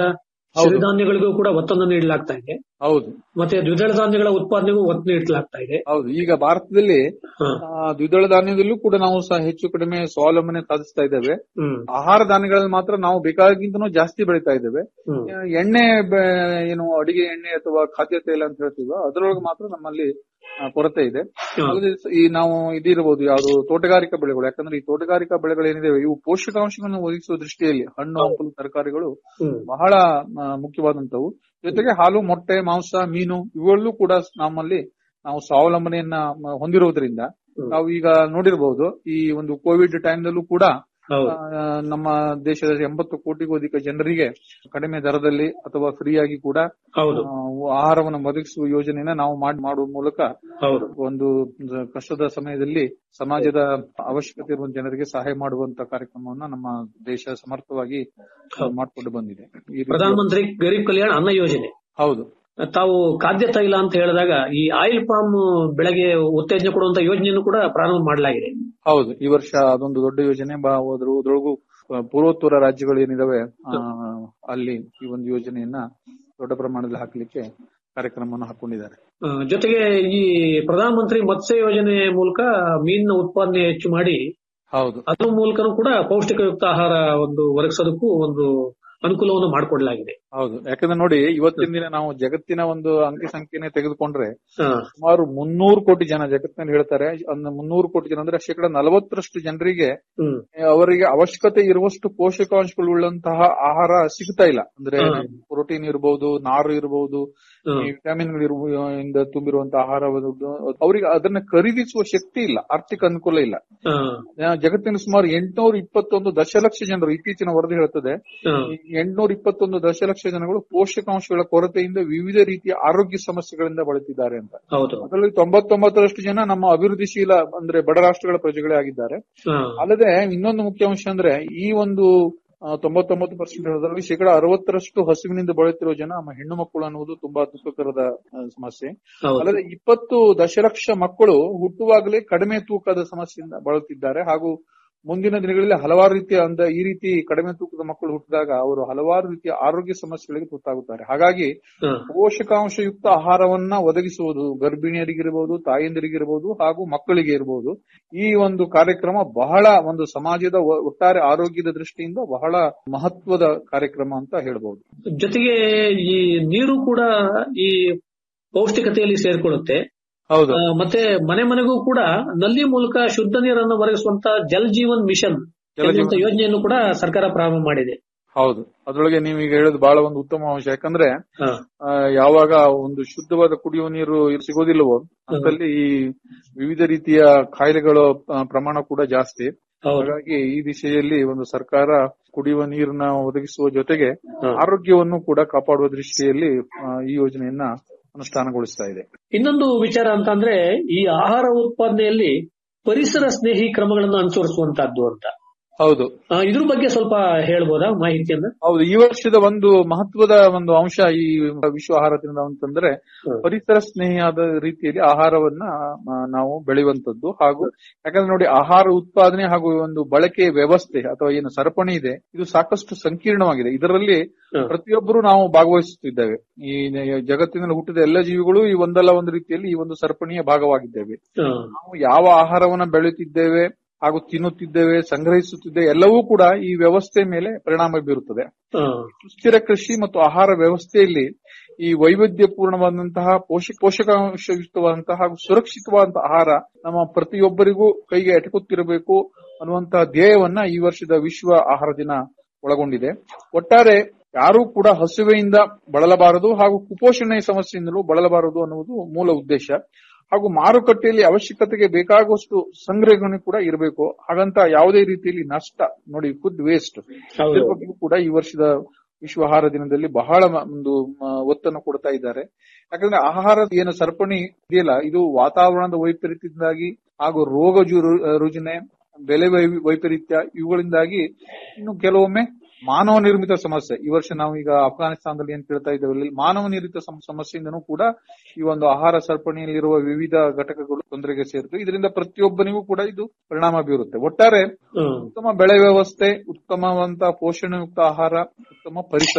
ಹೌದು. ಸಿರಿಧಾನ್ಯಗಳಿಗೂ ಕೂಡ ಒತ್ತನ್ನು ನೀಡಲಾಗ್ತಾ ಇದೆ ಹೌದು ಮತ್ತೆ ದ್ವಿದಳ ಧಾನ್ಯಗಳ ಉತ್ಪಾದನೆಗೂ ಒತ್ತು ನೀಡಲಾಗ್ತಾ ಇದೆ ಹೌದು ಈಗ ಭಾರತದಲ್ಲಿ ಹ. ಆ, ದ್ವಿದಳ ಧಾನ್ಯದಲ್ಲೂ ಕೂಡ ನಾವು ಸಹ ಹೆಚ್ಚು ಕಡಿಮೆ ಸ್ವಾವಲಂಬನೆ ಸಾಧಿಸ್ತಾ ಇದ್ದೇವೆ ಹ್ಮ್ ಆಹಾರ ಧಾನ್ಯಗಳಲ್ಲಿ ಮಾತ್ರ ನಾವು ಬೇಕಾಗಿಂತನೂ ಜಾಸ್ತಿ ಬೆಳೀತಾ ಇದ್ದೇವೆ ಹ್ಮ್ ಆ, ಎಣ್ಣೆ ಬೆ- ಏನು ಅಡಿಗೆ ಎಣ್ಣೆ ಅಥವಾ ಖಾದ್ಯ ತೈಲ ಅಂತ ಹೇಳ್ತೀವೋ ಅದರೊಳಗೆ ಮಾತ್ರ ನಮ್ಮಲ್ಲಿ ಆ, ಕೊರತೆ ಇದೆ ಹ್ಮ್. ಅಲ್ಲದೆ ಸ- ಈ ನಾವು ಇದಿರಬಹುದು ಯಾವುದು ತೋಟಗಾರಿಕಾ ಬೆಳೆಗಳು ಯಾಕಂದ್ರೆ ಈ ತೋಟಗಾರಿಕಾ ಬೆಳೆಗಳೇನಿದೆ ಇವು ಪೋಷಕಾಂಶಗಳನ್ನು ಒದಗಿಸುವ ದೃಷ್ಟಿಯಲ್ಲಿ ಹಣ್ಣು ಹಂಪಲು ತರಕಾರಿಗಳು ಹ್ಮ್ ಬಹಳ ಆ, ಮುಖ್ಯವಾದಂತವು ಜೊತೆಗೆ ಹಾಲು ಮೊಟ್ಟೆ ಮಾಂಸ ಮೀನು ಇವುಗಳಲ್ಲೂ ಕೂಡ ನಮ್ಮಲ್ಲಿ ನಾವು ಸ್ವಾವಲಂಬನೆಯನ್ನ ಮ- ಹೊಂದಿರುವುದರಿಂದ ಹ್ಮ್. ನಾವು ಈಗ ನೋಡಿರಬಹುದು ಈ ಒಂದು ಕೋವಿಡ್ ಟೈಮ್ನಲ್ಲೂ ಕೂಡ ಹೌದು ಆ, ನಮ್ಮ ದೇಶದ ಎಂಬತ್ತು ಕೋಟಿಗೂ ಅಧಿಕ ಜನರಿಗೆ ಕಡಿಮೆ ದರದಲ್ಲಿ ಅಥವಾ ಫ್ರೀ ಆಗಿ ಕೂಡ ಹೌದು ಆ, ಆಹಾರವನ್ನು ಒದಗಿಸುವ ಯೋಜನೆಯನ್ನ ನಾವು ಮಾಡಿ ಮಾಡುವ ಮೂಲಕ ಹೌದು ಒಂದು ಕಷ್ಟದ ಸಮಯದಲ್ಲಿ ಸಮಾಜದ ಅವಶ್ಯಕತೆ ಇರುವ ಜನರಿಗೆ ಸಹಾಯ ಮಾಡುವಂತ ಕಾರ್ಯಕ್ರಮವನ್ನ ನಮ್ಮ ದೇಶ ಸಮರ್ಥವಾಗಿ ಆ, ಮಾಡ್ಕೊಂಡು ಬಂದಿದೆ ಈ ರೀತಿ- ಪ್ರಧಾನ ಮಂತ್ರಿ ಗರೀಬ್ ಕಲ್ಯಾಣ ಅನ್ನ ಯೋಜನೆ ಹೌದು ತಾವು ಖಾದ್ಯ ತೈಲ ಅಂತ ಹೇಳಿದಾಗ ಈ ಆಯಿಲ್ ಪಾಮ್ ಬೆಳೆಗೆ ಉತ್ತೇಜನ ಕೊಡುವಂತ ಯೋಜನೆಯನ್ನು ಕೂಡ ಪ್ರಾರಂಭ ಮಾಡಲಾಗಿದೆ ಹೌದು ಈ ವರ್ಷ ಅದೊಂದು ದೊಡ್ಡ ಯೋಜನೆ ಬಾ ಹೋದ್ರು ಅದ್ರೊಳಗೂ ಆ, ಪೂರ್ವೋತ್ತರ ರಾಜ್ಯಗಳು ಏನಿದಾವೆ ಆ, ಅಲ್ಲಿ ಈ ಒಂದು ಯೋಜನೆಯನ್ನ ದೊಡ್ಡ ಪ್ರಮಾಣದಲ್ಲಿ ಹಾಕ್ಲಿಕ್ಕೆ ಕಾರ್ಯಕ್ರಮವನ್ನು ಹಾಕೊಂಡಿದ್ದಾರೆ ಆ, ಜೊತೆಗೆ ಈ ಪ್ರಧಾನ ಮಂತ್ರಿ ಮತ್ಸ್ಯ ಯೋಜನೆ ಮೂಲಕ ಮೀನಿನ ಉತ್ಪಾದನೆ ಹೆಚ್ಚು ಮಾಡಿ ಹೌದು ಅದ್ರ ಮೂಲಕನೂ ಕೂಡ ಪೌಷ್ಟಿಕಯುಕ್ತ ಆಹಾರ ಒಂದು ಒದಗಿಸೋದಕ್ಕೂ ಒಂದು ಅನುಕೂಲವನ್ನು ಮಾಡಿಕೊಡಲಾಗಿದೆ ಹೌದು ಯಾಕಂದ್ರೆ ನೋಡಿ ಇವತ್ತಿನ ದಿನ ನಾವು ಜಗತ್ತಿನ ಒಂದು ಅಂಕಿ ಸಂಖ್ಯೆನೆ ತೆಗೆದುಕೊಂಡ್ರೆ ಆ, ಸುಮಾರು ಮುನ್ನೂರು ಕೋಟಿ ಜನ ಜಗತ್ತಿನಲ್ಲಿ ಹೇಳ್ತಾರೆ ಒಂದು ಮುನ್ನೂರು ಕೋಟಿ ಜನ ಅಂದ್ರೆ ಶೇಕಡ ನಲವತ್ತರಷ್ಟು ಜನರಿಗೆ ಹ್ಮ್ ಅವರಿಗೆ ಅವಶ್ಯಕತೆ ಇರುವಷ್ಟು ಪೋಷಕಾಂಶಗಳುಳ್ಳಂತಹ ಆಹಾರ ಸಿಗ್ತಾ ಇಲ್ಲ ಅಂದ್ರೆ ಹಾ. ಪ್ರೋಟೀನ್ ಇರಬಹುದು ನಾರು ಇರಬಹುದು ಹ್ಮ್. ವಿಟಮಿನ್ಗಳು ಇಂದ ತುಂಬಿರುವಂತಹ ಆಹಾರ ಅವರಿಗೆ ಅದನ್ನ ಖರೀದಿಸುವ ಶಕ್ತಿ ಇಲ್ಲ ಆರ್ಥಿಕ ಅನುಕೂಲ ಇಲ್ಲ ಆ, ಆ, ಜಗತ್ತಿನ ಸುಮಾರು ಎಂಟುನೂರ ಇಪ್ಪತ್ತೊಂದು ದಶಲಕ್ಷ ಜನರು ಇತ್ತೀಚಿನ ವರದಿ ಹೇಳ್ತದೆ ಆ, ಎಂಟುನೂರ ಇಪ್ಪತ್ತೊಂದು ದಶಲಕ್ಷ ಜನಗಳು ಪೋಷಕಾಂಶಗಳ ಕೊರತೆಯಿಂದ ವಿವಿಧ ರೀತಿಯ ಆರೋಗ್ಯ ಸಮಸ್ಯೆಗಳಿಂದ ಬಳಲಿದ್ದಾರೆ ಅಂತ ಹೌದು ಅದರಲ್ಲಿ ತೊಂಬತ್ತೊಂಬತ್ತರಷ್ಟು ಜನ ನಮ್ಮ ಅಭಿವೃದ್ಧಿಶೀಲ ಅಂದ್ರೆ ಬಡ ರಾಷ್ಟ್ರಗಳ ಪ್ರಜೆಗಳೇ ಆಗಿದ್ದಾರೆ ಆ, ಅಲ್ಲದೆ ಇನ್ನೊಂದು ಮುಖ್ಯ ಅಂಶ ಅಂದ್ರೆ ಈ ಒಂದು ಆ, ತೊಂಬತ್ತೊಂಬತ್ತು ಪರ್ಸೆಂಟ್ ಹೇಳೋದ್ರಲ್ಲಿ ಶೇಕಡ ಅರವತ್ತರಷ್ಟು ಹಸಿವಿನಿಂದ ಬಳಲುತ್ತಿರುವ ಜನ ನಮ್ಮ ಹೆಣ್ಣು ಮಕ್ಕಳು ಅನ್ನುವುದು ತುಂಬಾ ದುಃಖಕರದ ಆ, ಸಮಸ್ಯೆ ಹೌದು ಅಲ್ಲದೆ ಇಪ್ಪತ್ತು ದಶಲಕ್ಷ ಮಕ್ಕಳು ಹುಟ್ಟುವಾಗಲೇ ಕಡಿಮೆ ತೂಕದ ಸಮಸ್ಯೆಯಿಂದ ಬಳಲುತ್ತಿದ್ದಾರೆ ಹಾಗೂ ಮುಂದಿನ ದಿನಗಳಲ್ಲಿ ಹಲವಾರು ರೀತಿಯ ಅಂದ ಈ ರೀತಿ ಕಡಿಮೆ ತೂಕದ ಮಕ್ಕಳು ಹುಟ್ಟಿದಾಗ ಅವರು ಹಲವಾರು ರೀತಿಯ ಆರೋಗ್ಯ ಸಮಸ್ಯೆಗಳಿಗೆ ತುತ್ತಾಗುತ್ತಾರೆ ಹಾಗಾಗಿ ಆ, ಪೋಷಕಾಂಶಯುಕ್ತ ಆಹಾರವನ್ನ ಒದಗಿಸುವುದು ಗರ್ಭಿಣಿಯರಿಗಿರಬಹುದು ತಾಯಂದಿರಿಗಿರಬಹುದು ಹಾಗೂ ಮಕ್ಕಳಿಗೆ ಇರಬಹುದು ಈ ಒಂದು ಕಾರ್ಯಕ್ರಮ ಬಹಳ ಒಂದು ಸಮಾಜದ ಒ- ಒಟ್ಟಾರೆ ಆರೋಗ್ಯದ ದೃಷ್ಟಿಯಿಂದ ಬಹಳ ಮಹತ್ವದ ಕಾರ್ಯಕ್ರಮ ಅಂತ ಹೇಳ್ಬಹುದು ಜೊತೆಗೆ ಈ ನೀರು ಕೂಡ ಈ ಪೌಷ್ಟಿಕತೆಯಲ್ಲಿ ಸೇರ್ಕೊಳ್ಳುತ್ತೆ ಹೌದು ಆ, ಮತ್ತೆ ಮನೆ ಮನೆಗೂ ಕೂಡ ನಲ್ಲಿ ಮೂಲಕ ಶುದ್ಧ ನೀರನ್ನು ಒದಗಿಸುವಂತ ಜಲ್ ಜೀವನ್ ಮಿಷನ್ ಜಲ ಜೀವನ್ ಎನ್ನುವಂತ ಯೋಜನೆಯನ್ನು ಕೂಡ ಸರ್ಕಾರ ಪ್ರಾರಂಭ ಮಾಡಿದೆ ಹೌದು ಅದ್ರೊಳಗೆ ನೀವೀಗ ಹೇಳೋದು ಬಹಳ ಒಂದು ಉತ್ತಮ ಅಂಶ ಯಾಕಂದ್ರೆ ಆ, ಆ, ಯಾವಾಗ ಒಂದು ಶುದ್ಧವಾದ ಕುಡಿಯುವ ನೀರು ಇರ್- ಸಿಗೋದಿಲ್ಲವೋ ಅಂತಲ್ಲಿ ಈ ವಿವಿಧ ರೀತಿಯ ಕಾಯಿಲೆಗಳ ಆ, ಪ್ರಮಾಣ ಕೂಡ ಜಾಸ್ತಿ ಹೌದು ಹಾಗಾಗಿ ಈ ದಿಶೆಯಲ್ಲಿ ಒಂದು ಸರ್ಕಾರ ಕುಡಿಯುವ ನೀರನ್ನ ಒದಗಿಸುವ ಜೊತೆಗೆ ಹಾ. ಆರೋಗ್ಯವನ್ನು ಕೂಡ ಕಾಪಾಡುವ ದೃಷ್ಟಿಯಲ್ಲಿ ಆ, ಈ ಯೋಜನೆಯನ್ನ ಅನುಷ್ಠಾನಗೊಳಿಸ್ತಾ ಇದೆ ಇನ್ನೊಂದು ವಿಚಾರ ಅಂತಂದ್ರೆ ಈ ಆಹಾರ ಉತ್ಪಾದನೆಯಲ್ಲಿ ಪರಿಸರ ಸ್ನೇಹಿ ಕ್ರಮಗಳನ್ನು ಅನುಸರಿಸುವಂತಹದ್ದು ಅಂತ ಹೌದು ಆ, ಇದ್ರ ಬಗ್ಗೆ ಸ್ವಲ್ಪ ಹೇಳ್ಬೋದಾ ಮಾಹಿತಿಯನ್ನ ಹೌದು ಈ ವರ್ಷದ ಒಂದು ಮಹತ್ವದ ಒಂದು ಅಂಶ ಈ ವಿಶ್ವ ಆಹಾರ ದಿನದ ಅಂತಂದ್ರೆ ಹ್ಮ್. ಪರಿಸರ ಸ್ನೇಹಿಯಾದ ರೀತಿಯಲ್ಲಿ ಆಹಾರವನ್ನ ಆ, ನಾವು ಬೆಳೆಯುವಂತದ್ದು ಹಾಗೂ ಯಾಕಂದ್ರೆ ನೋಡಿ ಆಹಾರ ಉತ್ಪಾದನೆ ಹಾಗೂ ಒಂದು ಬಳಕೆ ವ್ಯವಸ್ಥೆ ಅಥವಾ ಏನು ಸರಪಣಿ ಇದೆ ಇದು ಸಾಕಷ್ಟು ಸಂಕೀರ್ಣವಾಗಿದೆ ಇದರಲ್ಲಿ ಹ್ಮ್. ಪ್ರತಿಯೊಬ್ಬರು ನಾವು ಭಾಗವಹಿಸುತ್ತಿದ್ದೇವೆ ಈ ಜಗತ್ತಿನಲ್ಲಿ ಹುಟ್ಟಿದ ಎಲ್ಲ ಜೀವಿಗಳು ಈ ಒಂದಲ್ಲ ಒಂದು ರೀತಿಯಲ್ಲಿ ಈ ಒಂದು ಸರಪಣಿಯ ಭಾಗವಾಗಿದ್ದೇವೆ ಆ, ನಾವು ಯಾವ ಆಹಾರವನ್ನ ಬೆಳೆಯುತ್ತಿದ್ದೇವೆ ಹಾಗೂ ತಿನ್ನುತ್ತಿದ್ದೇವೆ ಸಂಗ್ರಹಿಸುತ್ತಿದ್ದೇವೆ ಎಲ್ಲವೂ ಕೂಡ ಈ ವ್ಯವಸ್ಥೆ ಮೇಲೆ ಪರಿಣಾಮ ಬೀರುತ್ತದೆ ಆ, ಸುಸ್ಥಿರ ಕೃಷಿ ಮತ್ತು ಆಹಾರ ವ್ಯವಸ್ಥೆಯಲ್ಲಿ ಈ ವೈವಿಧ್ಯಪೂರ್ಣವಾದಂತಹ ಪೋಷಕ ಪೋಷಕಾಂಶಯುಕ್ತವಾದಂತಹ ಹಾಗೂ ಸುರಕ್ಷಿತವಾದಂತಹ ಆಹಾರ ನಮ್ಮ ಪ್ರತಿಯೊಬ್ಬರಿಗೂ ಕೈಗೆ ಎಟಕುತ್ತಿರಬೇಕು ಅನ್ನುವಂತಹ ಧ್ಯೇಯವನ್ನ ಈ ವರ್ಷದ ವಿಶ್ವ ಆಹಾರ ದಿನ ಒಳಗೊಂಡಿದೆ ಒಟ್ಟಾರೆ ಯಾರೂ ಕೂಡ ಹಸುವೆಯಿಂದ ಬಳಲಬಾರದು ಹಾಗೂ ಕುಪೋಷಣೆ ಸಮಸ್ಯೆಯಿಂದಲೂ ಬಳಲಬಾರದು ಅನ್ನುವುದು ಮೂಲ ಉದ್ದೇಶ ಹಾಗೂ ಮಾರುಕಟ್ಟೆಯಲ್ಲಿ ಅವಶ್ಯಕತೆಗೆ ಬೇಕಾಗುವಷ್ಟು ಸಂಗ್ರಹಣೆ ಕೂಡ ಇರಬೇಕು ಹಾಗಂತ ಯಾವುದೇ ರೀತಿಯಲ್ಲಿ ನಷ್ಟ ನೋಡಿ ಫುಡ್ ವೇಸ್ಟ್ ಹೌದು. ಇದ್ರ ಬಗ್ಗೆಯೂ ಕೂಡ ಈ ವರ್ಷದ ವಿಶ್ವ ಆಹಾರ ದಿನದಲ್ಲಿ ಬಹಳ ಮ- ಒಂದು ಮ, ಒತ್ತನ್ನು ಕೊಡ್ತಾ ಇದ್ದಾರೆ ಯಾಕಂದ್ರೆ ಆಹಾರ ಏನು ಸರಪಣಿ ಇದೆಯಲ್ಲ ಇದು ವಾತಾವರಣದ ವೈಪರೀತ್ಯದಿಂದಾಗಿ ಹಾಗೂ ರೋಗ ಜು- ರು- ರುಜಿನ ಬೆಲೆ ವೈ- ವೈಪರೀತ್ಯ ಇವುಗಳಿಂದಾಗಿ ಇನ್ನು ಕೆಲವೊಮ್ಮೆ ಮಾನವ ನಿರ್ಮಿತ ಸಮಸ್ಯೆ ಈ ವರ್ಷ ನಾವು ಈಗ ಅಫ್ಘಾನಿಸ್ತಾನದಲ್ಲಿ ಏನ್ ಕೇಳ್ತಾ ಇದ್ದೇವೆ ಅಲ್ಲಿ ಮಾನವ ನಿರ್ಮಿತ ಸಮ- ಸಮಸ್ಯೆಯಿಂದನೂ ಕೂಡ ಈ ಒಂದು ಆಹಾರ ಸರಪಣಿಯಲ್ಲಿರುವ ವಿವಿಧ ಘಟಕಗಳು ತೊಂದರೆಗೆ ಸೇರಿತು ಇದರಿಂದ ಪ್ರತಿಯೊಬ್ಬನಿಗೂ ಕೂಡ ಇದು ಪರಿಣಾಮ ಬೀರುತ್ತೆ ಒಟ್ಟಾರೆ ಹ್ಮ್. ಉತ್ತಮ ಬೆಳೆ ವ್ಯವಸ್ಥೆ ಉತ್ತಮವಂತ ಪೋಷಣೆಯುಕ್ತ ಆಹಾರ ಉತ್ತಮ ಪರಿಸರ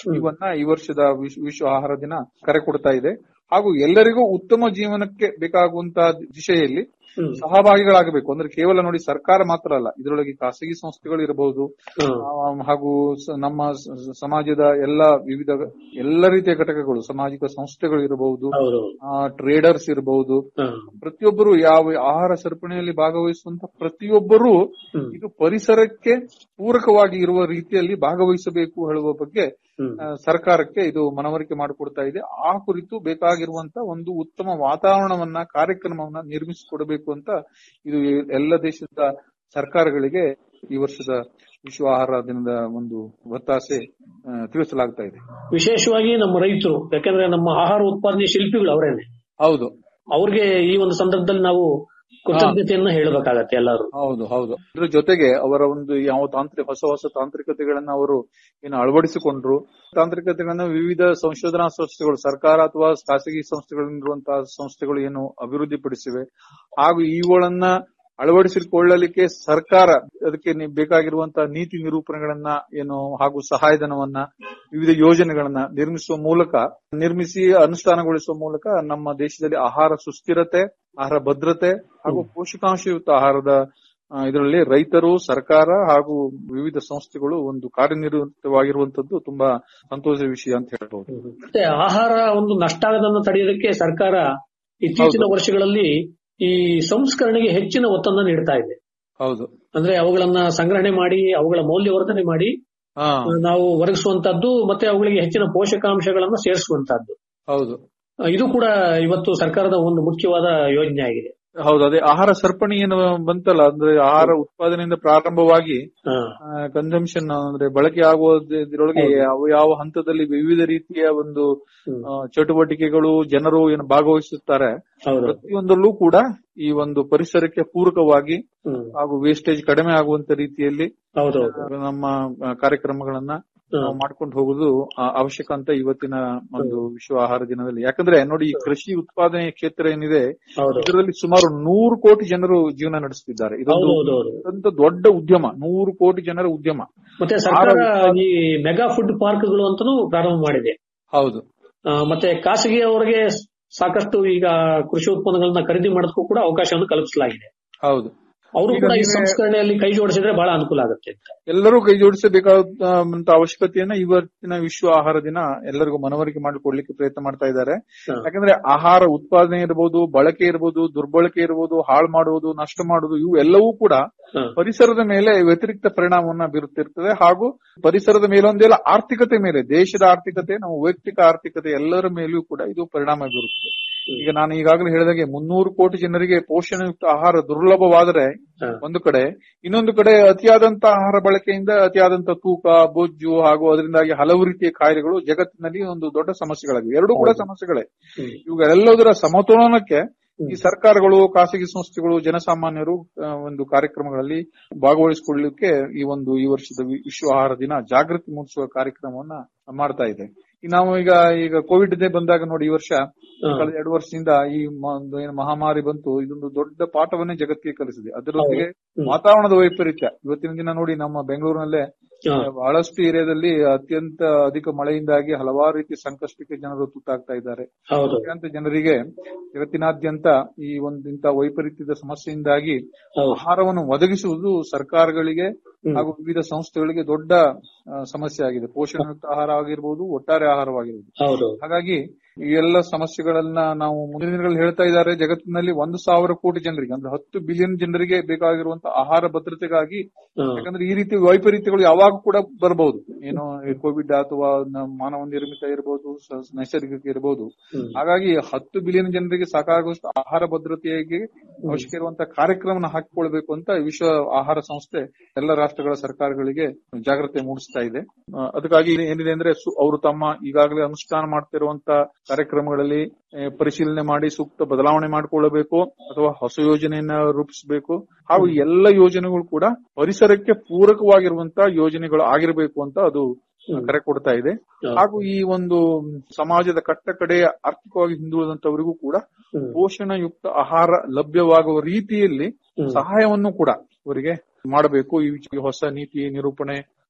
ಇವನ್ನ ಈ ವರ್ಷದ ವಿಶ್ವ ವಿಶ್ವ ಆಹಾರ ದಿನ ಕರೆ ಕೊಡ್ತಾ ಇದೆ ಹಾಗೂ ಎಲ್ಲರಿಗೂ ಉತ್ತಮ ಜೀವನಕ್ಕೆ ಬೇಕಾಗುವಂತಹ ದಿಶೆಯಲ್ಲಿ ಹ್ಮ್. ಸಹಭಾಗಿಗಳಾಗಬೇಕು ಅಂದ್ರೆ ಕೇವಲ ನೋಡಿ ಸರ್ಕಾರ ಮಾತ್ರ ಅಲ್ಲ ಇದರೊಳಗೆ ಖಾಸಗಿ ಸಂಸ್ಥೆಗಳು ಇರಬಹುದು ಹ್ಮ್. ಆ, ಹಾಗೂ ಸ- ನಮ್ಮ ಸ- ಸ- ಸಮಾಜದ ಎಲ್ಲ ವಿವಿಧ ಎಲ್ಲ ರೀತಿಯ ಘಟಕಗಳು ಸಾಮಾಜಿಕ ಸಂಸ್ಥೆಗಳು ಇರಬಹುದು ಹೌದು ಟ್ರೇಡರ್ಸ್ ಇರಬಹುದು ಹ್ಮ್. ಪ್ರತಿಯೊಬ್ಬರು ಯಾವ ಆಹಾರ ಸರಪಣಿಯಲ್ಲಿ ಭಾಗವಹಿಸುವಂತ ಪ್ರತಿಯೊಬ್ಬರು ಹ್ಮ್. ಇದು ಪರಿಸರಕ್ಕೆ ಪೂರಕವಾಗಿ ಇರುವ ರೀತಿಯಲ್ಲಿ ಭಾಗವಹಿಸಬೇಕು ಹೇಳುವ ಬಗ್ಗೆ ಹ್ಮ್. ಆ, ಸರ್ಕಾರಕ್ಕೆ ಇದು ಮನವರಿಕೆ ಮಾಡಿಕೊಡ್ತಾ ಇದೆ ಆ ಕುರಿತು ಬೇಕಾಗಿರುವಂತ ಒಂದು ಉತ್ತಮ ವಾತಾವರಣವನ್ನ ಕಾರ್ಯಕ್ರಮವನ್ನ ನಿರ್ಮಿಸಿಕೊಡಬೇಕು ಅಂತ ಇದು ಎಲ್ಲ ದೇಶದ ಸರ್ಕಾರಗಳಿಗೆ ಈ ವರ್ಷದ ವಿಶ್ವ ಆಹಾರ ದಿನದ ಒಂದು ಒತ್ತಾಸೆ ಆ, ತಿಳಿಸಲಾಗ್ತಾ ಇದೆ ವಿಶೇಷವಾಗಿ ನಮ್ಮ ರೈತರು ಯಾಕಂದ್ರೆ ನಮ್ಮ ಆಹಾರ ಉತ್ಪಾದನೆ ಶಿಲ್ಪಿಗಳು ಅವರೇನೆ ಹೌದು ಅವ್ರಿಗೆ ಈ ಒಂದು ಸಂದರ್ಭದಲ್ಲಿ ನಾವು ಕೃತಜ್ಞತೆಯನ್ನ ಹೇಳಬೇಕಾಗತ್ತೆ ಎಲ್ಲರೂ ಹೌದು ಹೌದು ಇದ್ರ ಜೊತೆಗೆ ಅವರ ಒಂದು ಯಾವ ತಾಂತ್ರಿಕ ಹೊಸ ಹೊಸ ತಾಂತ್ರಿಕತೆಗಳನ್ನ ಅವರು ಏನು ಅಳವಡಿಸಿಕೊಂಡ್ರು ತಾಂತ್ರಿಕತೆಗಳನ್ನ ವಿವಿಧ ಸಂಶೋಧನಾ ಸಂಸ್ಥೆಗಳು ಸರ್ಕಾರ ಅಥವಾ ಖಾಸಗಿ ಸಂಸ್ಥೆಗಳಿರುವಂತಹ ಸಂಸ್ಥೆಗಳು ಏನು ಅಭಿವೃದ್ಧಿಪಡಿಸಿವೆ ಹಾಗೂ ಇವುಗಳನ್ನ ಅಳವಡಿಸಿಕೊಳ್ಳಲಿಕ್ಕೆ ಸರ್ಕಾರ ಅದಕ್ಕೆ ನಿ- ಬೇಕಾಗಿರುವಂತಹ ನೀತಿ ನಿರೂಪಣೆಗಳನ್ನ ಏನು ಹಾಗೂ ಸಹಾಯಧನವನ್ನ ವಿವಿಧ ಯೋಜನೆಗಳನ್ನ ನಿರ್ಮಿಸುವ ಮೂಲಕ ನಿರ್ಮಿಸಿ ಅನುಷ್ಠಾನಗೊಳಿಸುವ ಮೂಲಕ ನಮ್ಮ ದೇಶದಲ್ಲಿ ಆಹಾರ ಸುಸ್ಥಿರತೆ ಆಹಾರ ಭದ್ರತೆ ಹಾಗೂ ಪೋಷಕಾಂಶಯುಕ್ತ ಆಹಾರದ ಆ, ಇದರಲ್ಲಿ ರೈತರು ಸರ್ಕಾರ ಹಾಗೂ ವಿವಿಧ ಸಂಸ್ಥೆಗಳು ಒಂದು ಕಾರ್ಯನಿರತವಾಗಿರುವಂತದ್ದು ತುಂಬಾ ಸಂತೋಷದ ವಿಷಯ ಅಂತ ಹೇಳ್ಬಹುದು ಮತ್ತೆ ಆಹಾರ ಒಂದು ನಷ್ಟ ಆಗದನ್ನು ತಡೆಯೋದಕ್ಕೆ ಸರ್ಕಾರ ಇತ್ತೀಚಿನ ವರ್ಷಗಳಲ್ಲಿ ಈ ಸಂಸ್ಕರಣೆಗೆ ಹೆಚ್ಚಿನ ಒತ್ತನ್ನು ನೀಡ್ತಾ ಇದೆ ಹೌದು ಅಂದ್ರೆ ಅವುಗಳನ್ನ ಸಂಗ್ರಹಣೆ ಮಾಡಿ ಅವುಗಳ ಮೌಲ್ಯವರ್ಧನೆ ಮಾಡಿ ಹಾ ನಾವು ಒದಗಿಸುವಂತದ್ದು ಮತ್ತೆ ಅವುಗಳಿಗೆ ಹೆಚ್ಚಿನ ಪೋಷಕಾಂಶಗಳನ್ನ ಸೇರಿಸುವಂತದ್ದು ಹೌದು ಇದು ಕೂಡ ಇವತ್ತು ಸರ್ಕಾರದ ಒಂದು ಮುಖ್ಯವಾದ ಯೋಜನೆ ಆಗಿದೆ ಹೌದು ಅದೇ ಆಹಾರ ಸರಪಣಿ ಏನು ಬಂತಲ್ಲ ಅಂದ್ರೆ ಆಹಾರ ಉತ್ಪಾದನೆಯಿಂದ ಪ್ರಾರಂಭವಾಗಿ ಹಾ. ಕನ್ಸಂಪ್ಷನ್ ಅಂದ್ರೆ ಬಳಕೆ ಆಗುವುದರೊಳಗೆ ಯಾವ ಯಾವ ಹಂತದಲ್ಲಿ ವಿವಿಧ ರೀತಿಯ ಒಂದು ಹ್ಮ್. ಆ, ಚಟುವಟಿಕೆಗಳು ಜನರು ಏನು ಭಾಗವಹಿಸುತ್ತಾರೆ ಹೌದು ಪ್ರತಿಯೊಂದರಲ್ಲೂ ಕೂಡ ಈ ಒಂದು ಪರಿಸರಕ್ಕೆ ಪೂರಕವಾಗಿ ಹ್ಮ್. ಹಾಗೂ ವೇಸ್ಟೇಜ್ ಕಡಿಮೆ ಆಗುವಂತ ರೀತಿಯಲ್ಲಿ ಹೌದು ನಮ್ಮ ಆ, ಕಾರ್ಯಕ್ರಮಗಳನ್ನ ನಾವು ಮಾಡ್ಕೊಂಡು ಹೋಗುದು ಆ, ಅವಶ್ಯಕ ಅಂತ ಇವತ್ತಿನ ಒಂದು ವಿಶ್ವ ಆಹಾರ ದಿನದಲ್ಲಿ ಯಾಕಂದ್ರೆ ನೋಡಿ ಈ ಕೃಷಿ ಉತ್ಪಾದನೆ ಕ್ಷೇತ್ರ ಏನಿದೆ ಹೌದು ಇದರಲ್ಲಿ ಸುಮಾರು ನೂರು ಕೋಟಿ ಜನರು ಜೀವನ ನಡೆಸುತ್ತಿದ್ದಾರೆ ಹೌದು ಇದೊಂದು ಹೌದು ಹೌದು ಅತ್ಯಂತ ದೊಡ್ಡ ಉದ್ಯಮ ನೂರು ಕೋಟಿ ಜನರ ಉದ್ಯಮ ಮತ್ತೆ ಸರ್ಕಾರ ಈ ಮೆಗಾ ಫುಡ್ ಪಾರ್ಕ್ಗಳು ಅಂತಾನೂ ಪ್ರಾರಂಭ ಮಾಡಿದೆ ಹೌದು ಆ, ಮತ್ತೆ ಖಾಸಗಿಯವರಿಗೆ ಸಾಕಷ್ಟು ಈಗ ಕೃಷಿ ಉತ್ಪನ್ನಗಳನ್ನ ಖರೀದಿ ಮಾಡೋದಕ್ಕೂ ಕೂಡ ಅವಕಾಶವನ್ನು ಕಲ್ಪಿಸಲಾಗಿದೆ ಹೌದು ಅವರು ಈಗ ಕೂಡ ಈ ನೀವೇ- ಸಂಸ್ಕರಣೆಯಲ್ಲಿ ಕೈ ಜೋಡಿಸಿದ್ರೆ ಬಹಳ ಅನುಕೂಲ ಆಗುತ್ತೆ ಅಂತ ಎಲ್ಲರೂ ಕೈ ಜೋಡಿಸಬೇಕಾದಂತ ಅವಶ್ಯಕತೆಯನ್ನ ಇವತ್ತಿನ ವಿಶ್ವ ಆಹಾರ ದಿನ ಎಲ್ಲರಿಗೂ ಮನವರಿಕೆ ಮಾಡಿಕೊಡ್ಲಿಕ್ಕೆ ಪ್ರಯತ್ನ ಮಾಡ್ತಾ ಇದ್ದಾರೆ ಹಾ. ಯಾಕಂದ್ರೆ ಆಹಾರ ಉತ್ಪಾದನೆ ಇರಬಹುದು ಬಳಕೆ ಇರಬಹುದು ದುರ್ಬಳಕೆ ಇರಬಹುದು ಹಾಳು ಮಾಡುವುದು ನಷ್ಟ ಮಾಡುವುದು ಇವು ಎಲ್ಲವೂ ಕೂಡ ಹಾ. ಪರಿಸರದ ಮೇಲೆ ವ್ಯತಿರಿಕ್ತ ಪರಿಣಾಮವನ್ನ ಬೀರುತ್ತಿರ್ತದೆ ಹಾಗೂ ಪರಿಸರದ ಮೇಲೊಂದೆಲ್ಲ ಆರ್ಥಿಕತೆ ಮೇಲೆ ದೇಶದ ಆರ್ಥಿಕತೆ ನಮ್ಮ ವೈಯಕ್ತಿಕ ಆರ್ಥಿಕತೆ ಎಲ್ಲರ ಮೇಲೂ ಕೂಡ ಇದು ಪರಿಣಾಮ ಬೀರುತ್ತದೆ ಈಗ ನಾನು ಈಗಾಗಲೇ ಹೇಳಿದಾಗೆ ಮುನ್ನೂರು ಕೋಟಿ ಜನರಿಗೆ ಪೋಷಣಯುಕ್ತ ಆಹಾರ ದುರ್ಲಭವಾದರೆ ಹಾ. ಒಂದು ಕಡೆ ಇನ್ನೊಂದು ಕಡೆ ಅತಿಯಾದಂತ ಆಹಾರ ಬಳಕೆಯಿಂದ ಅತಿಯಾದಂತ ತೂಕ ಬೊಜ್ಜು ಹಾಗೂ ಅದರಿಂದಾಗಿ ಹಲವು ರೀತಿಯ ಕಾಯಿಲೆಗಳು ಜಗತ್ತಿನಲ್ಲಿ ಒಂದು ದೊಡ್ಡ ಸಮಸ್ಯೆಗಳಾಗಿವೆ ಎರಡೂ ಕೂಡ ಸಮಸ್ಯೆಗಳೇ ಹ್ಮ್. ಇವುಗಳೆಲ್ಲದರ ಸಮತೋಲನಕ್ಕೆ ಈ ಸರ್ಕಾರಗಳು ಖಾಸಗಿ ಸಂಸ್ಥೆಗಳು ಜನಸಾಮಾನ್ಯರು ಆ, ಒಂದು ಕಾರ್ಯಕ್ರಮಗಳಲ್ಲಿ ಭಾಗವಹಿಸಿಕೊಳ್ಳಲಿಕ್ಕೆ ಈ ಒಂದು ಈ ವರ್ಷದ ವಿ- ವಿಶ್ವ ಆಹಾರ ದಿನ ಜಾಗೃತಿ ಮೂಡಿಸುವ ಕಾರ್ಯಕ್ರಮವನ್ನ ಮಾಡ್ತಾ ಇದೆ ಈ ನಾವು ಈಗ ಈಗ ಕೋವಿಡ್ ದೇ ಬಂದಾಗ ನೋಡಿ ಈ ವರ್ಷ ಹಾ. ಕಳೆದ ಎರಡು ವರ್ಷದಿಂದ ಈ ಮ- ಒಂದು ಏನು ಮಹಾಮಾರಿ ಬಂತು ಇದೊಂದು ದೊಡ್ಡ ಪಾಠವನ್ನೇ ಜಗತ್ತಿಗೆ ಕಲಿಸಿದೆ ಅದರೊಂದಿಗೆ ಹ್ಮ್. ವಾತಾವರಣದ ವೈಪರೀತ್ಯ ಇವತ್ತಿನ ದಿನ ನೋಡಿ ನಮ್ಮ ಬೆಂಗಳೂರಿನಲ್ಲೇ ಹಾ. ಬಹಳಷ್ಟು ಏರಿಯಾದಲ್ಲಿ ಅತ್ಯಂತ ಅಧಿಕ ಮಳೆಯಿಂದಾಗಿ ಹಲವಾರು ರೀತಿ ಸಂಕಷ್ಟಕ್ಕೆ ಜನರು ತುತ್ತಾಗ್ತಾ ಇದ್ದಾರೆ ಹೌದು ಲಕ್ಷಾಂತರ ಜನರಿಗೆ ಜಗತ್ತಿನಾದ್ಯಂತ ಈ ಒಂದು ಇಂಥ ವೈಪರೀತ್ಯದ ಸಮಸ್ಯೆಯಿಂದಾಗಿ ಹೌದು ಆಹಾರವನ್ನು ಒದಗಿಸುವುದು ಸರ್ಕಾರಗಳಿಗೆ ಹ್ಮ್. ಹಾಗೂ ವಿವಿಧ ಸಂಸ್ಥೆಗಳಿಗೆ ದೊಡ್ಡ ಆ, ಸಮಸ್ಯೆ ಆಗಿದೆ ಪೋಷಣಯುಕ್ತ ಆಹಾರ ಆಗಿರ್ಬೋದು ಒಟ್ಟಾರೆ ಆಹಾರವಾಗಿರ್ಬೋದು ಹೌದು ಹಾಗಾಗಿ ಈ ಎಲ್ಲ ಸಮಸ್ಯೆಗಳನ್ನ ನಾವು ಮುಂದಿನ ದಿನಗಳಲ್ಲಿ ಹೇಳ್ತಾ ಇದ್ದಾರೆ ಜಗತ್ತಿನಲ್ಲಿ ಒಂದು ಸಾವಿರ ಕೋಟಿ ಜನರಿಗೆ ಅಂದ್ರೆ ಹತ್ತು ಬಿಲಿಯನ್ ಜನರಿಗೆ ಬೇಕಾಗಿರುವಂತಹ ಆಹಾರ ಭದ್ರತೆಗಾಗಿ ಹಾ. ಯಾಕಂದ್ರೆ ಈ ರೀತಿ ವೈಪರೀತ್ಯಗಳು ಯಾವಾಗ ಕೂಡ ಬರಬಹುದು ಏನೋ ಈ ಕೋವಿಡ್ ಅಥವಾ ನ- ಮಾನವ ನಿರ್ಮಿತ ಇರಬಹುದು ಸ- ನೈಸರ್ಗಿಕ ಇರಬಹುದು ಹ್ಮ್. ಹಾಗಾಗಿ ಹತ್ತು ಬಿಲಿಯನ್ ಜನರಿಗೆ ಸಾಕಾಗುವಷ್ಟು ಆಹಾರ ಭದ್ರತೆಗೆ ಅವಶ್ಯಕ ಇರುವಂತಹ ಕಾರ್ಯಕ್ರಮನ ಹಾಕಿಕೊಳ್ಬೇಕು ಅಂತ ವಿಶ್ವ ಆಹಾರ ಸಂಸ್ಥೆ ಎಲ್ಲ ರಾಷ್ಟ್ರಗಳ ಸರ್ಕಾರಗಳಿಗೆ ಜಾಗ್ರತೆ ಮೂಡಿಸ್ತಾ ಇದೆ ಆ, ಅದಕ್ಕಾಗಿ ಏನಿದೆ ಅಂದ್ರೆ ಸು- ಅವರು ತಮ್ಮ ಈಗಾಗಲೇ ಅನುಷ್ಠಾನ ಮಾಡ್ತಿರುವಂತ ಕಾರ್ಯಕ್ರಮಗಳಲ್ಲಿ ಆ, ಪರಿಶೀಲನೆ ಮಾಡಿ ಸೂಕ್ತ ಬದಲಾವಣೆ ಮಾಡಿಕೊಳ್ಳಬೇಕು ಅಥವಾ ಹೊಸ ಯೋಜನೆಯನ್ನ ರೂಪಿಸಬೇಕು ಹಾಗೂ ಈ ಎಲ್ಲ ಯೋಜನೆಗಳು ಕೂಡ ಪರಿಸರಕ್ಕೆ ಪೂರಕವಾಗಿರುವಂತಹ ಯೋಜನೆಗಳು ಆಗಿರಬೇಕು ಅಂತ ಅದು ಕರೆ ಕೊಡ್ತಾ ಇದೆ ಹಾಗೂ ಈ ಒಂದು ಸಮಾಜದ ಕಟ್ಟ ಕಡೆ ಆರ್ಥಿಕವಾಗಿ ಹಿಂದುಳಿದಂತವರಿಗೂ ಕೂಡ ಹ್ಮ್. ಪೋಷಣಯುಕ್ತ ಆಹಾರ ಲಭ್ಯವಾಗುವ ರೀತಿಯಲ್ಲಿ ಹ್ಮ್. ಸಹಾಯವನ್ನು ಕೂಡ ಅವರಿಗೆ ಮಾಡಬೇಕು ಈ ಹೊಸ ನೀತಿ ನಿರೂಪಣೆ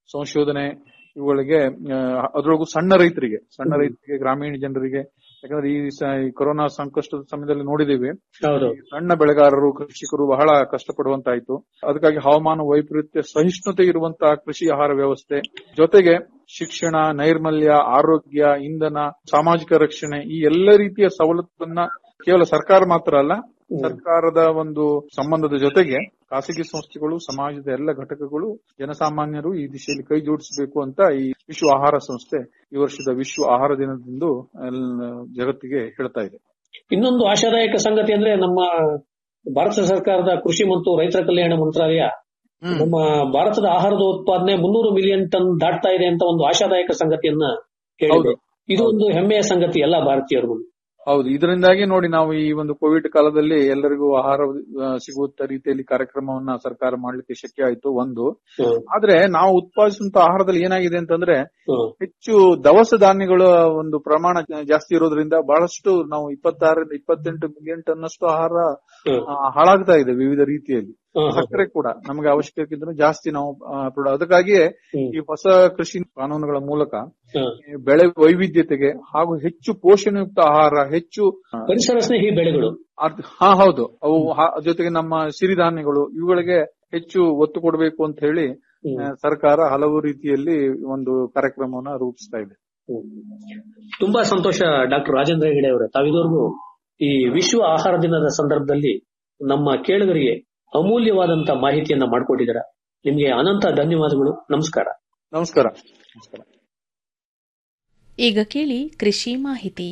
ಸಂಶೋಧನೆ ಇವುಗಳಿಗೆ ಆ, ಅದ್ರೊಳಗೂ ಸಣ್ಣ ರೈತರಿಗೆ ಸಣ್ಣ ರೈತರಿಗೆ ಗ್ರಾಮೀಣ ಜನರಿಗೆ ಯಾಕಂದ್ರೆ ಈ ಸ- ಈ ಕೊರೋನಾ ಸಂಕಷ್ಟದ ಸಮಯದಲ್ಲಿ ನೋಡಿದೀವಿ ಹೌದು ಈ ಸಣ್ಣ ಬೆಳೆಗಾರರು ಕೃಷಿಕರು ಬಹಳ ಕಷ್ಟಪಡುವಂತಾಯ್ತು ಅದಕ್ಕಾಗಿ ಹವಾಮಾನ ವೈಪರೀತ್ಯ ಸಹಿಷ್ಣುತೆ ಇರುವಂತಹ ಕೃಷಿ ಆಹಾರ ವ್ಯವಸ್ಥೆ ಜೊತೆಗೆ ಶಿಕ್ಷಣ ನೈರ್ಮಲ್ಯ ಆರೋಗ್ಯ ಇಂಧನ ಸಾಮಾಜಿಕ ರಕ್ಷಣೆ ಈ ಎಲ್ಲ ರೀತಿಯ ಸವಲತ್ತನ್ನ ಕೇವಲ ಸರ್ಕಾರ ಮಾತ್ರ ಅಲ್ಲ ಸರ್ಕಾರದ ಒಂದು ಸಂಬಂಧದ ಜೊತೆಗೆ ಖಾಸಗಿ ಸಂಸ್ಥೆಗಳು ಸಮಾಜದ ಎಲ್ಲ ಘಟಕಗಳು ಜನಸಾಮಾನ್ಯರು ಈ ದಿಶೆಯಲ್ಲಿ ಕೈ ಜೋಡಿಸಬೇಕು ಅಂತ ಈ ವಿಶ್ವ ಆಹಾರ ಸಂಸ್ಥೆ ಈ ವರ್ಷದ ವಿಶ್ವ ಆಹಾರ ದಿನದಂದು ಎಲ್ಲ ಜಗತ್ತಿಗೆ ಹೇಳ್ತಾ ಇದೆ ಇನ್ನೊಂದು ಆಶಾದಾಯಕ ಸಂಗತಿ ಅಂದ್ರೆ ನಮ್ಮ ಭಾರತ ಸರ್ಕಾರದ ಕೃಷಿ ಮತ್ತು ರೈತರ ಕಲ್ಯಾಣ ಮಂತ್ರಾಲಯ ನಮ್ಮ ಭಾರತದ ಆಹಾರದ ಉತ್ಪಾದನೆ ಮುನ್ನೂರು ಮಿಲಿಯನ್ ಟನ್ ದಾಟ್ತಾ ಇದೆ ಅಂತ ಒಂದು ಆಶಾದಾಯಕ ಸಂಗತಿಯನ್ನ ಹೇಳಿದೆ ಹೌದು. ಇದು ಒಂದು ಹೆಮ್ಮೆಯ ಸಂಗತಿ ಎಲ್ಲ ಭಾರತೀಯರಿಗೂ ಹೌದು ಇದರಿಂದಾಗಿ ನೋಡಿ ನಾವು ಈ ಒಂದು ಕೋವಿಡ್ ಕಾಲದಲ್ಲಿ ಎಲ್ಲರಿಗೂ ಆಹಾರ ಆ, ಸಿಗುವಂತ ರೀತಿಯಲ್ಲಿ ಕಾರ್ಯಕ್ರಮವನ್ನ ಸರ್ಕಾರ ಮಾಡ್ಲಿಕ್ಕೆ ಶಕ್ಯ ಆಯ್ತು ಒಂದು ಹ್ಮ್. ಆದ್ರೆ ನಾವು ಉತ್ಪಾದಿಸುವಂತ ಆಹಾರದಲ್ಲಿ ಏನಾಗಿದೆ ಅಂತಂದ್ರೆ ಹ್ಮ್. ಹೆಚ್ಚು ದವಸ ಧಾನ್ಯಗಳ ಒಂದು ಪ್ರಮಾಣ ಜಾಸ್ತಿ ಇರೋದ್ರಿಂದ ಬಹಳಷ್ಟು ನಾವು ಇಪ್ಪತ್ತಾರರಿಂದ ಇಪ್ಪತ್ತೆಂಟು ಮಿಲಿಯನ್ ಟನ್ ಅಷ್ಟು ಆಹಾರ ಹ್ಮ್. ಆ, ಹಾಳಾಗ್ತಾ ಇದೆ ವಿವಿಧ ರೀತಿಯಲ್ಲಿ ಹ್ಮ್, ಹ್ಮ್. ಸಕ್ಕರೆ ಕೂಡ ನಮಗೆ ಅವಶ್ಯಕತೆಗಿಂತ ಜಾಸ್ತಿ ನಾವು ಆ, ಪ್ರೊಡ- ಅದಕ್ಕಾಗಿಯೇ ಹ್ಮ್. ಈ ಹೊಸ ಕೃಷಿ ಕಾನೂನುಗಳ ಮೂಲಕ ಹ್ಮ್. ಈ ಬೆಳೆ ವೈವಿಧ್ಯತೆಗೆ ಹಾಗೂ ಹೆಚ್ಚು ಪೋಷಣಯುಕ್ತ ಆಹಾರ ಹೆಚ್ಚು ಆ, ಪರಿಸರ ಸ್ನೇಹಿ ಬೆಳೆಗಳು ಅರ್ಥ- ಹಾ ಹೌದು ಅವು ಹಾ- ಜೊತೆಗೆ ನಮ್ಮ ಸಿರಿಧಾನ್ಯಗಳು ಇವುಗಳಿಗೆ ಹೆಚ್ಚು ಒತ್ತು ಕೊಡಬೇಕು ಅಂತ ಹೇಳಿ ಹ್ಮ್. ಆ, ಸರ್ಕಾರ ಹಲವು ರೀತಿಯಲ್ಲಿ ಒಂದು ಕಾರ್ಯಕ್ರಮವನ್ನ ರೂಪಿಸ್ತಾ ಇದೆ ಹ್ಮ್. ತುಂಬಾ ಸಂತೋಷ ಡಾಕ್ಟರ್ ರಾಜೇಂದ್ರ ಹೆಗಡೆ ಅವರೇ ತಾವಿದವರೆಗೂ ಈ ವಿಶ್ವ ಆಹಾರ ದಿನದ ಸಂದರ್ಭದಲ್ಲಿ ನಮ್ಮ ಕೇಳುಗರಿಗೆ ಅಮೂಲ್ಯವಾದಂತ ಮಾಹಿತಿಯನ್ನ ಮಾಡಿಕೊಟ್ಟಿದ್ದೀರಾ ನಿಮ್ಗೆ ಅನಂತ ಧನ್ಯವಾದಗಳು ನಮಸ್ಕಾರ ನಮಸ್ಕಾರ ನಮಸ್ಕಾರ ಈಗ ಕೇಳಿ ಕೃಷಿ ಮಾಹಿತಿ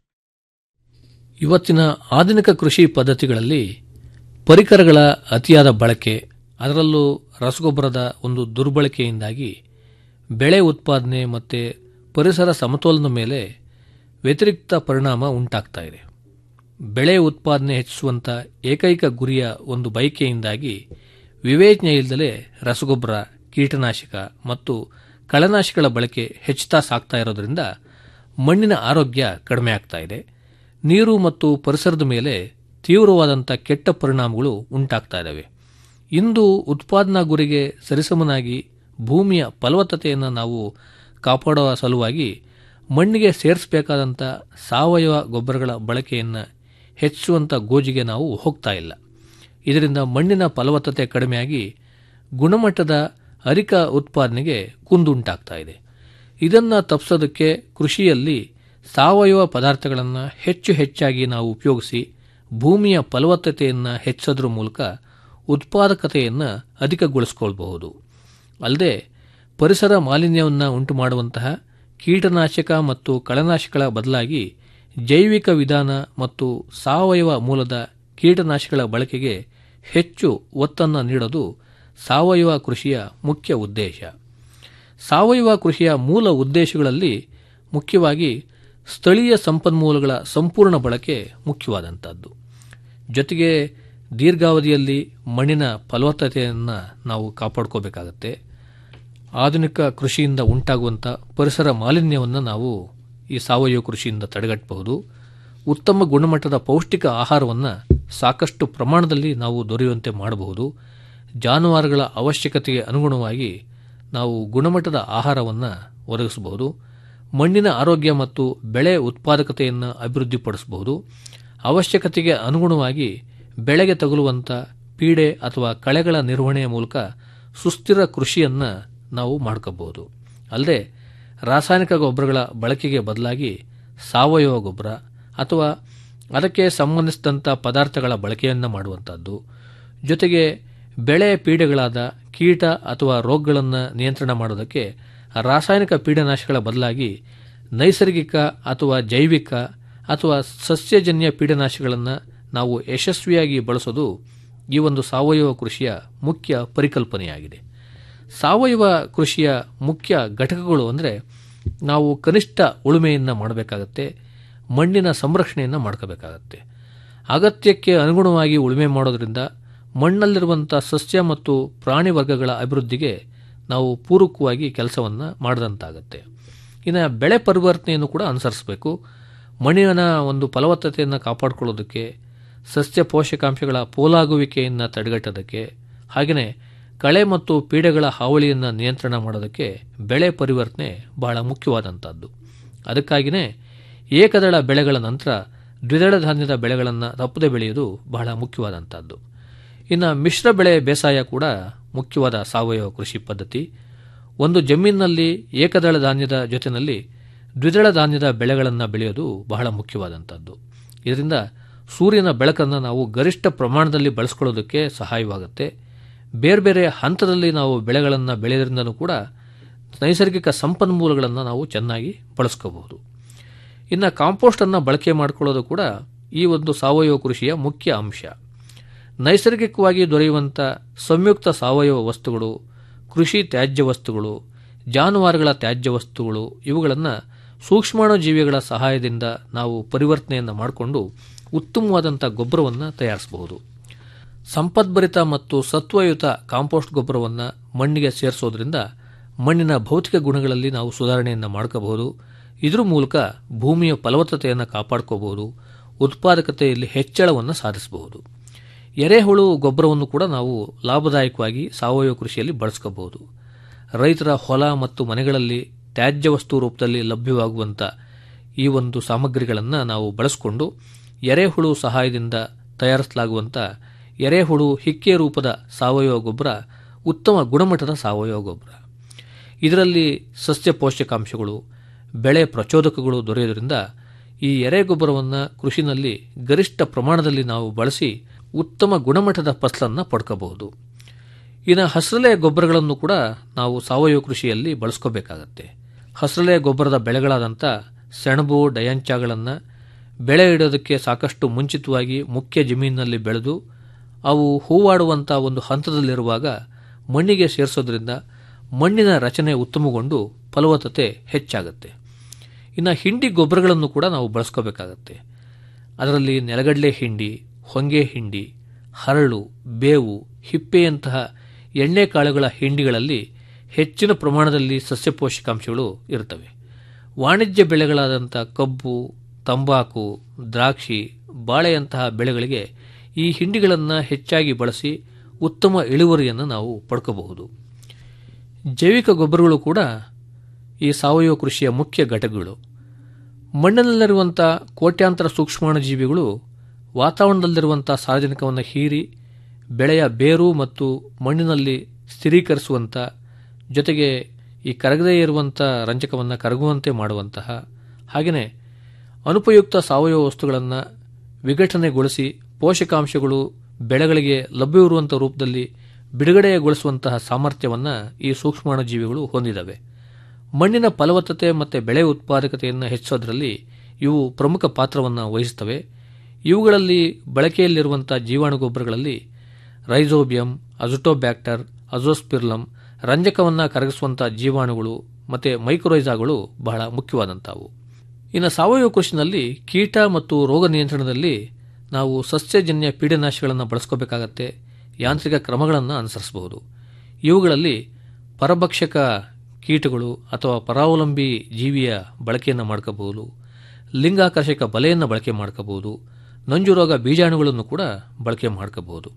ಇವತ್ತಿನ ಆಧುನಿಕ ಕೃಷಿ ಪದ್ಧತಿಗಳಲ್ಲಿ ಪರಿಕರಗಳ ಅತಿಯಾದ ಬಳಕೆ ಅದರಲ್ಲೂ ರಸಗೊಬ್ಬರದ ಒಂದು ದುರ್ಬಳಕೆಯಿಂದಾಗಿ ಬೆಳೆ ಉತ್ಪಾದನೆ ಮತ್ತು ಪರಿಸರ ಸಮತೋಲನ ಮೇಲೆ ವ್ಯತಿರಿಕ್ತ ಪರಿಣಾಮ ಉಂಟಾಗ್ತಾ ಇದೆ ಬೆಳೆ ಉತ್ಪಾದನೆ ಹೆಚ್ಚಿಸುವಂಥ ಏಕೈಕ ಗುರಿಯ ಒಂದು ಬಯಕೆಯಿಂದಾಗಿ ವಿವೇಚನೆ ಇಲ್ಲದಲೇ ರಸಗೊಬ್ಬರ ಕೀಟನಾಶಕ ಮತ್ತು ಕಳೆನಾಶಕಗಳ ಬಳಕೆ ಹೆಚ್ಚುತ್ತಾ ಸಾಗ್ತಾ ಇರೋದ್ರಿಂದ ಮಣ್ಣಿನ ಆರೋಗ್ಯ ಕಡಿಮೆ ಆಗ್ತಾ ಇದೆ ನೀರು ಮತ್ತು ಪರಿಸರದ ಮೇಲೆ ತೀವ್ರವಾದಂಥ ಕೆಟ್ಟ ಪರಿಣಾಮಗಳು ಉಂಟಾಗ್ತಾ ಇದ್ದಾವೆ ಇಂದು ಉತ್ಪಾದನಾ ಗುರಿಗೆ ಸರಿಸಮನಾಗಿ ಭೂಮಿಯ ಫಲವತ್ತತೆಯನ್ನು ನಾವು ಕಾಪಾಡುವ ಸಲುವಾಗಿ ಮಣ್ಣಿಗೆ ಸೇರಿಸಬೇಕಾದಂಥ ಸಾವಯವ ಗೊಬ್ಬರಗಳ ಬಳಕೆಯನ್ನು ಹೆಚ್ಚಿಸುವಂಥ ಗೋಜಿಗೆ ನಾವು ಹೋಗ್ತಾ ಇಲ್ಲ ಇದರಿಂದ ಮಣ್ಣಿನ ಫಲವತ್ತತೆ ಕಡಿಮೆಯಾಗಿ ಗುಣಮಟ್ಟದ ಅರಿಕ ಉತ್ಪಾದನೆಗೆ ಕುಂದುಂಟಾಗ್ತಾ ಇದೆ ಇದನ್ನು ತಪ್ಪಿಸೋದಕ್ಕೆ ಕೃಷಿಯಲ್ಲಿ ಸಾವಯವ ಪದಾರ್ಥಗಳನ್ನು ಹೆಚ್ಚು ಹೆಚ್ಚಾಗಿ ನಾವು ಉಪಯೋಗಿಸಿ ಭೂಮಿಯ ಫಲವತ್ತತೆಯನ್ನು ಹೆಚ್ಚೋದ್ರ ಮೂಲಕ ಉತ್ಪಾದಕತೆಯನ್ನು ಅಧಿಕಗೊಳಿಸಿಕೊಳ್ಬಹುದು ಅಲ್ಲದೆ ಪರಿಸರ ಮಾಲಿನ್ಯವನ್ನು ಉಂಟು ಮಾಡುವಂತಹ ಕೀಟನಾಶಕ ಮತ್ತು ಕಳೆನಾಶಕಗಳ ಬದಲಾಗಿ ಜೈವಿಕ ವಿಧಾನ ಮತ್ತು ಸಾವಯವ ಮೂಲದ ಕೀಟನಾಶಕಗಳ ಬಳಕೆಗೆ ಹೆಚ್ಚು ಒತ್ತನ್ನು ನೀಡೋದು ಸಾವಯವ ಕೃಷಿಯ ಮುಖ್ಯ ಉದ್ದೇಶ ಸಾವಯವ ಕೃಷಿಯ ಮೂಲ ಉದ್ದೇಶಗಳಲ್ಲಿ ಮುಖ್ಯವಾಗಿ ಸ್ಥಳೀಯ ಸಂಪನ್ಮೂಲಗಳ ಸಂಪೂರ್ಣ ಬಳಕೆ ಮುಖ್ಯವಾದಂಥದ್ದು ಜೊತೆಗೆ ದೀರ್ಘಾವಧಿಯಲ್ಲಿ ಮಣ್ಣಿನ ಫಲವತ್ತತೆಯನ್ನು ನಾವು ಕಾಪಾಡ್ಕೋಬೇಕಾಗತ್ತೆ ಆಧುನಿಕ ಕೃಷಿಯಿಂದ ಉಂಟಾಗುವಂಥ ಪರಿಸರ ಮಾಲಿನ್ಯವನ್ನು ನಾವು ಈ ಸಾವಯವ ಕೃಷಿಯಿಂದ ತಡೆಗಟ್ಟಬಹುದು ಉತ್ತಮ ಗುಣಮಟ್ಟದ ಪೌಷ್ಟಿಕ ಆಹಾರವನ್ನು ಸಾಕಷ್ಟು ಪ್ರಮಾಣದಲ್ಲಿ ನಾವು ದೊರೆಯುವಂತೆ ಮಾಡಬಹುದು ಜಾನುವಾರುಗಳ ಅವಶ್ಯಕತೆಗೆ ಅನುಗುಣವಾಗಿ ನಾವು ಗುಣಮಟ್ಟದ ಆಹಾರವನ್ನು ಒದಗಿಸಬಹುದು ಮಣ್ಣಿನ ಆರೋಗ್ಯ ಮತ್ತು ಬೆಳೆ ಉತ್ಪಾದಕತೆಯನ್ನು ಅಭಿವೃದ್ಧಿಪಡಿಸಬಹುದು ಅವಶ್ಯಕತೆಗೆ ಅನುಗುಣವಾಗಿ ಬೆಳೆಗೆ ತಗುಲುವಂಥ ಪೀಡೆ ಅಥವಾ ಕಳೆಗಳ ನಿರ್ವಹಣೆಯ ಮೂಲಕ ಸುಸ್ಥಿರ ಕೃಷಿಯನ್ನು ನಾವು ಮಾಡ್ಕೋಬಹುದು ಅಲ್ಲದೆ ರಾಸಾಯನಿಕ ಗೊಬ್ಬರಗಳ ಬಳಕೆಗೆ ಬದಲಾಗಿ ಸಾವಯವ ಗೊಬ್ಬರ ಅಥವಾ ಅದಕ್ಕೆ ಸಂಬಂಧಿಸಿದಂಥ ಪದಾರ್ಥಗಳ ಬಳಕೆಯನ್ನು ಮಾಡುವಂಥದ್ದು ಜೊತೆಗೆ ಬೆಳೆ ಪೀಡೆಗಳಾದ ಕೀಟ ಅಥವಾ ರೋಗಗಳನ್ನು ನಿಯಂತ್ರಣ ಮಾಡೋದಕ್ಕೆ ರಾಸಾಯನಿಕ ಪೀಡನಾಶಕಗಳ ಬದಲಾಗಿ ನೈಸರ್ಗಿಕ ಅಥವಾ ಜೈವಿಕ ಅಥವಾ ಸಸ್ಯಜನ್ಯ ಪೀಡನಾಶಕಗಳನ್ನು ನಾವು ಯಶಸ್ವಿಯಾಗಿ ಬಳಸೋದು ಈ ಒಂದು ಸಾವಯವ ಕೃಷಿಯ ಮುಖ್ಯ ಪರಿಕಲ್ಪನೆಯಾಗಿದೆ ಸಾವಯವ ಕೃಷಿಯ ಮುಖ್ಯ ಘಟಕಗಳು ಅಂದರೆ ನಾವು ಕನಿಷ್ಠ ಉಳುಮೆಯನ್ನು ಮಾಡಬೇಕಾಗತ್ತೆ ಮಣ್ಣಿನ ಸಂರಕ್ಷಣೆಯನ್ನು ಮಾಡ್ಕೋಬೇಕಾಗತ್ತೆ ಅಗತ್ಯಕ್ಕೆ ಅನುಗುಣವಾಗಿ ಉಳುಮೆ ಮಾಡೋದ್ರಿಂದ ಮಣ್ಣಲ್ಲಿರುವಂಥ ಸಸ್ಯ ಮತ್ತು ಪ್ರಾಣಿ ವರ್ಗಗಳ ಅಭಿವೃದ್ಧಿಗೆ ನಾವು ಪೂರಕವಾಗಿ ಕೆಲಸವನ್ನು ಮಾಡಿದಂತಾಗತ್ತೆ ಇನ್ನು ಬೆಳೆ ಪರಿವರ್ತನೆಯನ್ನು ಕೂಡ ಅನುಸರಿಸಬೇಕು ಮಣ್ಣಿನ ಒಂದು ಫಲವತ್ತತೆಯನ್ನು ಕಾಪಾಡಿಕೊಳ್ಳೋದಕ್ಕೆ ಸಸ್ಯ ಪೋಷಕಾಂಶಗಳ ಪೋಲಾಗುವಿಕೆಯನ್ನು ತಡೆಗಟ್ಟೋದಕ್ಕೆ ಹಾಗೆಯೇ ಕಳೆ ಮತ್ತು ಪೀಡೆಗಳ ಹಾವಳಿಯನ್ನು ನಿಯಂತ್ರಣ ಮಾಡೋದಕ್ಕೆ ಬೆಳೆ ಪರಿವರ್ತನೆ ಬಹಳ ಮುಖ್ಯವಾದಂಥದ್ದು ಅದಕ್ಕಾಗಿಯೇ ಏಕದಳ ಬೆಳೆಗಳ ನಂತರ ದ್ವಿದಳ ಧಾನ್ಯದ ಬೆಳೆಗಳನ್ನು ತಪ್ಪದೆ ಬೆಳೆಯುವುದು ಬಹಳ ಮುಖ್ಯವಾದಂಥದ್ದು ಇನ್ನು ಮಿಶ್ರ ಬೆಳೆ ಬೇಸಾಯ ಕೂಡ ಮುಖ್ಯವಾದ ಸಾವಯವ ಕೃಷಿ ಪದ್ಧತಿ ಒಂದು ಜಮೀನಿನಲ್ಲಿ ಏಕದಳ ಧಾನ್ಯದ ಜೊತೆಯಲ್ಲಿ ದ್ವಿದಳ ಧಾನ್ಯದ ಬೆಳೆಗಳನ್ನು ಬೆಳೆಯೋದು ಬಹಳ ಮುಖ್ಯವಾದಂಥದ್ದು ಇದರಿಂದ ಸೂರ್ಯನ ಬೆಳಕನ್ನು ನಾವು ಗರಿಷ್ಠ ಪ್ರಮಾಣದಲ್ಲಿ ಬಳಸ್ಕೊಳ್ಳೋದಕ್ಕೆ ಸಹಾಯವಾಗುತ್ತೆ ಬೇರೆ ಬೇರೆ ಹಂತದಲ್ಲಿ ನಾವು ಬೆಳೆಗಳನ್ನು ಬೆಳೆಯೋದ್ರಿಂದನೂ ಕೂಡ ನೈಸರ್ಗಿಕ ಸಂಪನ್ಮೂಲಗಳನ್ನು ನಾವು ಚೆನ್ನಾಗಿ ಬಳಸ್ಕೋಬಹುದು ಇನ್ನು ಕಾಂಪೋಸ್ಟನ್ನು ಬಳಕೆ ಮಾಡಿಕೊಳ್ಳೋದು ಕೂಡ ಈ ಒಂದು ಸಾವಯವ ಕೃಷಿಯ ಮುಖ್ಯ ಅಂಶ ನೈಸರ್ಗಿಕವಾಗಿ ದೊರೆಯುವಂಥ ಸಂಯುಕ್ತ ಸಾವಯವ ವಸ್ತುಗಳು ಕೃಷಿ ತ್ಯಾಜ್ಯ ವಸ್ತುಗಳು ಜಾನುವಾರುಗಳ ತ್ಯಾಜ್ಯ ವಸ್ತುಗಳು ಇವುಗಳನ್ನು ಸೂಕ್ಷ್ಮಾಣುಜೀವಿಗಳ ಸಹಾಯದಿಂದ ನಾವು ಪರಿವರ್ತನೆಯನ್ನು ಮಾಡಿಕೊಂಡು ಉತ್ತಮವಾದಂಥ ಗೊಬ್ಬರವನ್ನು ತಯಾರಿಸಬಹುದು ಸಂಪದ್ಭರಿತ ಮತ್ತು ಸತ್ವಯುತ ಕಾಂಪೋಸ್ಟ್ ಗೊಬ್ಬರವನ್ನು ಮಣ್ಣಿಗೆ ಸೇರಿಸೋದ್ರಿಂದ ಮಣ್ಣಿನ ಭೌತಿಕ ಗುಣಗಳಲ್ಲಿ ನಾವು ಸುಧಾರಣೆಯನ್ನು ಮಾಡ್ಕೋಬಹುದು ಇದರ ಮೂಲಕ ಭೂಮಿಯ ಫಲವತ್ತತೆಯನ್ನು ಕಾಪಾಡ್ಕೋಬಹುದು ಉತ್ಪಾದಕತೆಯಲ್ಲಿ ಹೆಚ್ಚಳವನ್ನು ಸಾಧಿಸಬಹುದು ಎರೆಹುಳು ಗೊಬ್ಬರವನ್ನು ಕೂಡ ನಾವು ಲಾಭದಾಯಕವಾಗಿ ಸಾವಯವ ಕೃಷಿಯಲ್ಲಿ ಬಳಸ್ಕೋಬಹುದು ರೈತರ ಹೊಲ ಮತ್ತು ಮನೆಗಳಲ್ಲಿ ತ್ಯಾಜ್ಯ ವಸ್ತು ರೂಪದಲ್ಲಿ ಲಭ್ಯವಾಗುವಂಥ ಈ ಒಂದು ಸಾಮಗ್ರಿಗಳನ್ನು ನಾವು ಬಳಸಿಕೊಂಡು ಎರೆಹುಳು ಸಹಾಯದಿಂದ ತಯಾರಿಸಲಾಗುವಂಥ ಎರೆಹುಳು ಹಿಕ್ಕೆ ರೂಪದ ಸಾವಯವ ಗೊಬ್ಬರ ಉತ್ತಮ ಗುಣಮಟ್ಟದ ಸಾವಯವ ಗೊಬ್ಬರ ಇದರಲ್ಲಿ ಸಸ್ಯ ಪೋಷಕಾಂಶಗಳು ಬೆಳೆ ಪ್ರಚೋದಕಗಳು ದೊರೆಯೋದ್ರಿಂದ ಈ ಎರೆ ಗೊಬ್ಬರವನ್ನು ಕೃಷಿನಲ್ಲಿ ಗರಿಷ್ಠ ಪ್ರಮಾಣದಲ್ಲಿ ನಾವು ಬಳಸಿ ಉತ್ತಮ ಗುಣಮಟ್ಟದ ಫಸಲನ್ನು ಪಡ್ಕೋಬಹುದು ಇನ್ನು ಹಸರಲೆ ಗೊಬ್ಬರಗಳನ್ನು ಕೂಡ ನಾವು ಸಾವಯವ ಕೃಷಿಯಲ್ಲಿ ಬಳಸ್ಕೋಬೇಕಾಗತ್ತೆ ಹಸರಲೆ ಗೊಬ್ಬರದ ಬೆಳೆಗಳಾದಂಥ ಸೆಣಬು ಡಯಾಂಚಾಗಳನ್ನು ಬೆಳೆ ಇಡೋದಕ್ಕೆ ಸಾಕಷ್ಟು ಮುಂಚಿತವಾಗಿ ಮುಖ್ಯ ಜಮೀನಿನಲ್ಲಿ ಬೆಳೆದು ಅವು ಹೂವಾಡುವಂಥ ಒಂದು ಹಂತದಲ್ಲಿರುವಾಗ ಮಣ್ಣಿಗೆ ಸೇರಿಸೋದ್ರಿಂದ ಮಣ್ಣಿನ ರಚನೆ ಉತ್ತಮಗೊಂಡು ಫಲವತ್ತತೆ ಹೆಚ್ಚಾಗುತ್ತೆ ಇನ್ನು ಹಿಂಡಿ ಗೊಬ್ಬರಗಳನ್ನು ಕೂಡ ನಾವು ಬಳಸ್ಕೋಬೇಕಾಗತ್ತೆ ಅದರಲ್ಲಿ ನೆಲಗಡಲೆ ಹಿಂಡಿ ಹೊಂಗೆ ಹಿಂಡಿ ಹರಳು ಬೇವು ಹಿಪ್ಪೆಯಂತಹ ಎಣ್ಣೆ ಕಾಳುಗಳ ಹಿಂಡಿಗಳಲ್ಲಿ ಹೆಚ್ಚಿನ ಪ್ರಮಾಣದಲ್ಲಿ ಸಸ್ಯ ಪೋಷಕಾಂಶಗಳು ಇರ್ತವೆ ವಾಣಿಜ್ಯ ಬೆಳೆಗಳಾದಂಥ ಕಬ್ಬು ತಂಬಾಕು ದ್ರಾಕ್ಷಿ ಬಾಳೆಯಂತಹ ಬೆಳೆಗಳಿಗೆ ಈ ಹಿಂಡಿಗಳನ್ನು ಹೆಚ್ಚಾಗಿ ಬಳಸಿ ಉತ್ತಮ ಇಳುವರಿಯನ್ನು ನಾವು ಪಡ್ಕೋಬಹುದು ಜೈವಿಕ ಗೊಬ್ಬರಗಳು ಕೂಡ ಈ ಸಾವಯವ ಕೃಷಿಯ ಮುಖ್ಯ ಘಟಕಗಳು ಮಣ್ಣಿನಲ್ಲಿರುವಂಥ ಕೋಟ್ಯಾಂತರ ಸೂಕ್ಷ್ಮಾಣುಜೀವಿಗಳು ವಾತಾವರಣದಲ್ಲಿರುವಂಥ ಸಾರ್ವಜನಿಕವನ್ನು ಹೀರಿ ಬೆಳೆಯ ಬೇರು ಮತ್ತು ಮಣ್ಣಿನಲ್ಲಿ ಸ್ಥಿರೀಕರಿಸುವಂಥ ಜೊತೆಗೆ ಈ ಕರಗದೇ ಇರುವಂಥ ರಂಜಕವನ್ನು ಕರಗುವಂತೆ ಮಾಡುವಂತಹ ಹಾಗೆಯೇ ಅನುಪಯುಕ್ತ ಸಾವಯವ ವಸ್ತುಗಳನ್ನು ವಿಘಟನೆಗೊಳಿಸಿ ಪೋಷಕಾಂಶಗಳು ಬೆಳೆಗಳಿಗೆ ಲಭ್ಯವಿರುವಂಥ ರೂಪದಲ್ಲಿ ಬಿಡುಗಡೆಗೊಳಿಸುವಂತಹ ಸಾಮರ್ಥ್ಯವನ್ನು ಈ ಸೂಕ್ಷ್ಮಾಣುಜೀವಿಗಳು ಹೊಂದಿದವೆ ಮಣ್ಣಿನ ಫಲವತ್ತತೆ ಮತ್ತು ಬೆಳೆ ಉತ್ಪಾದಕತೆಯನ್ನು ಹೆಚ್ಚೋದ್ರಲ್ಲಿ ಇವು ಪ್ರಮುಖ ಪಾತ್ರವನ್ನು ವಹಿಸುತ್ತವೆ ಇವುಗಳಲ್ಲಿ ಬಳಕೆಯಲ್ಲಿರುವಂಥ ಜೀವಾಣು ಗೊಬ್ಬರಗಳಲ್ಲಿ ರೈಸೋಬಿಯಂ ಅಜುಟೋಬ್ಯಾಕ್ಟರ್ ಅಜೋಸ್ಪಿರ್ಲಮ್ ರಂಜಕವನ್ನು ಕರಗಿಸುವಂಥ ಜೀವಾಣುಗಳು ಮತ್ತು ಮೈಕ್ರೋೈಜಾಗಳು ಬಹಳ ಮುಖ್ಯವಾದಂಥವು ಇನ್ನು ಸಾವಯವ ಕೃಷಿನಲ್ಲಿ ಕೀಟ ಮತ್ತು ರೋಗ ನಿಯಂತ್ರಣದಲ್ಲಿ ನಾವು ಸಸ್ಯಜನ್ಯ ಪೀಡನಾಶಗಳನ್ನು ಬಳಸ್ಕೋಬೇಕಾಗತ್ತೆ ಯಾಂತ್ರಿಕ ಕ್ರಮಗಳನ್ನು ಅನುಸರಿಸಬಹುದು ಇವುಗಳಲ್ಲಿ ಪರಭಕ್ಷಕ ಕೀಟಗಳು ಅಥವಾ ಪರಾವಲಂಬಿ ಜೀವಿಯ ಬಳಕೆಯನ್ನು ಮಾಡ್ಕೋಬಹುದು ಲಿಂಗಾಕರ್ಷಕ ಬಲೆಯನ್ನು ಬಳಕೆ ಮಾಡ್ಕೋಬಹುದು ನಂಜುರೋಗ ಬೀಜಾಣುಗಳನ್ನು ಕೂಡ ಬಳಕೆ ಮಾಡ್ಕೋಬಹುದು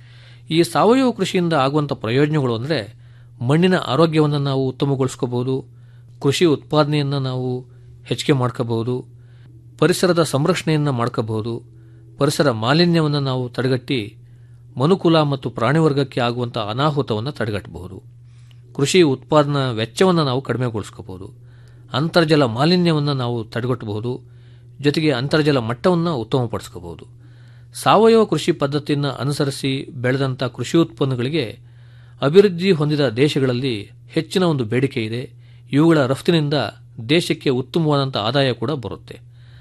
ಈ ಸಾವಯವ ಕೃಷಿಯಿಂದ ಆಗುವಂಥ ಪ್ರಯೋಜನಗಳು ಅಂದರೆ ಮಣ್ಣಿನ ಆರೋಗ್ಯವನ್ನು ನಾವು ಉತ್ತಮಗೊಳಿಸ್ಕೋಬಹುದು ಕೃಷಿ ಉತ್ಪಾದನೆಯನ್ನು ನಾವು ಹೆಚ್ಚಿಗೆ ಮಾಡ್ಕೋಬಹುದು ಪರಿಸರದ ಸಂರಕ್ಷಣೆಯನ್ನು ಮಾಡ್ಕೋಬಹುದು ಪರಿಸರ ಮಾಲಿನ್ಯವನ್ನು ನಾವು ತಡೆಗಟ್ಟಿ ಮನುಕುಲ ಮತ್ತು ಪ್ರಾಣಿವರ್ಗಕ್ಕೆ ಆಗುವಂಥ ಅನಾಹುತವನ್ನು ತಡೆಗಟ್ಟಬಹುದು ಕೃಷಿ ಉತ್ಪಾದನಾ ವೆಚ್ಚವನ್ನು ನಾವು ಕಡಿಮೆಗೊಳಿಸ್ಕೋಬಹುದು ಅಂತರ್ಜಲ ಮಾಲಿನ್ಯವನ್ನು ನಾವು ತಡೆಗಟ್ಟಬಹುದು ಜೊತೆಗೆ ಅಂತರ್ಜಲ ಮಟ್ಟವನ್ನು ಉತ್ತಮಪಡಿಸ್ಕೋಬಹುದು ಸಾವಯವ ಕೃಷಿ ಪದ್ಧತಿಯನ್ನು ಅನುಸರಿಸಿ ಬೆಳೆದಂಥ ಕೃಷಿ ಉತ್ಪನ್ನಗಳಿಗೆ ಅಭಿವೃದ್ಧಿ ಹೊಂದಿದ ದೇಶಗಳಲ್ಲಿ ಹೆಚ್ಚಿನ ಒಂದು ಬೇಡಿಕೆ ಇದೆ ಇವುಗಳ ರಫ್ತಿನಿಂದ ದೇಶಕ್ಕೆ ಉತ್ತಮವಾದಂಥ ಆದಾಯ ಕೂಡ ಬರುತ್ತೆ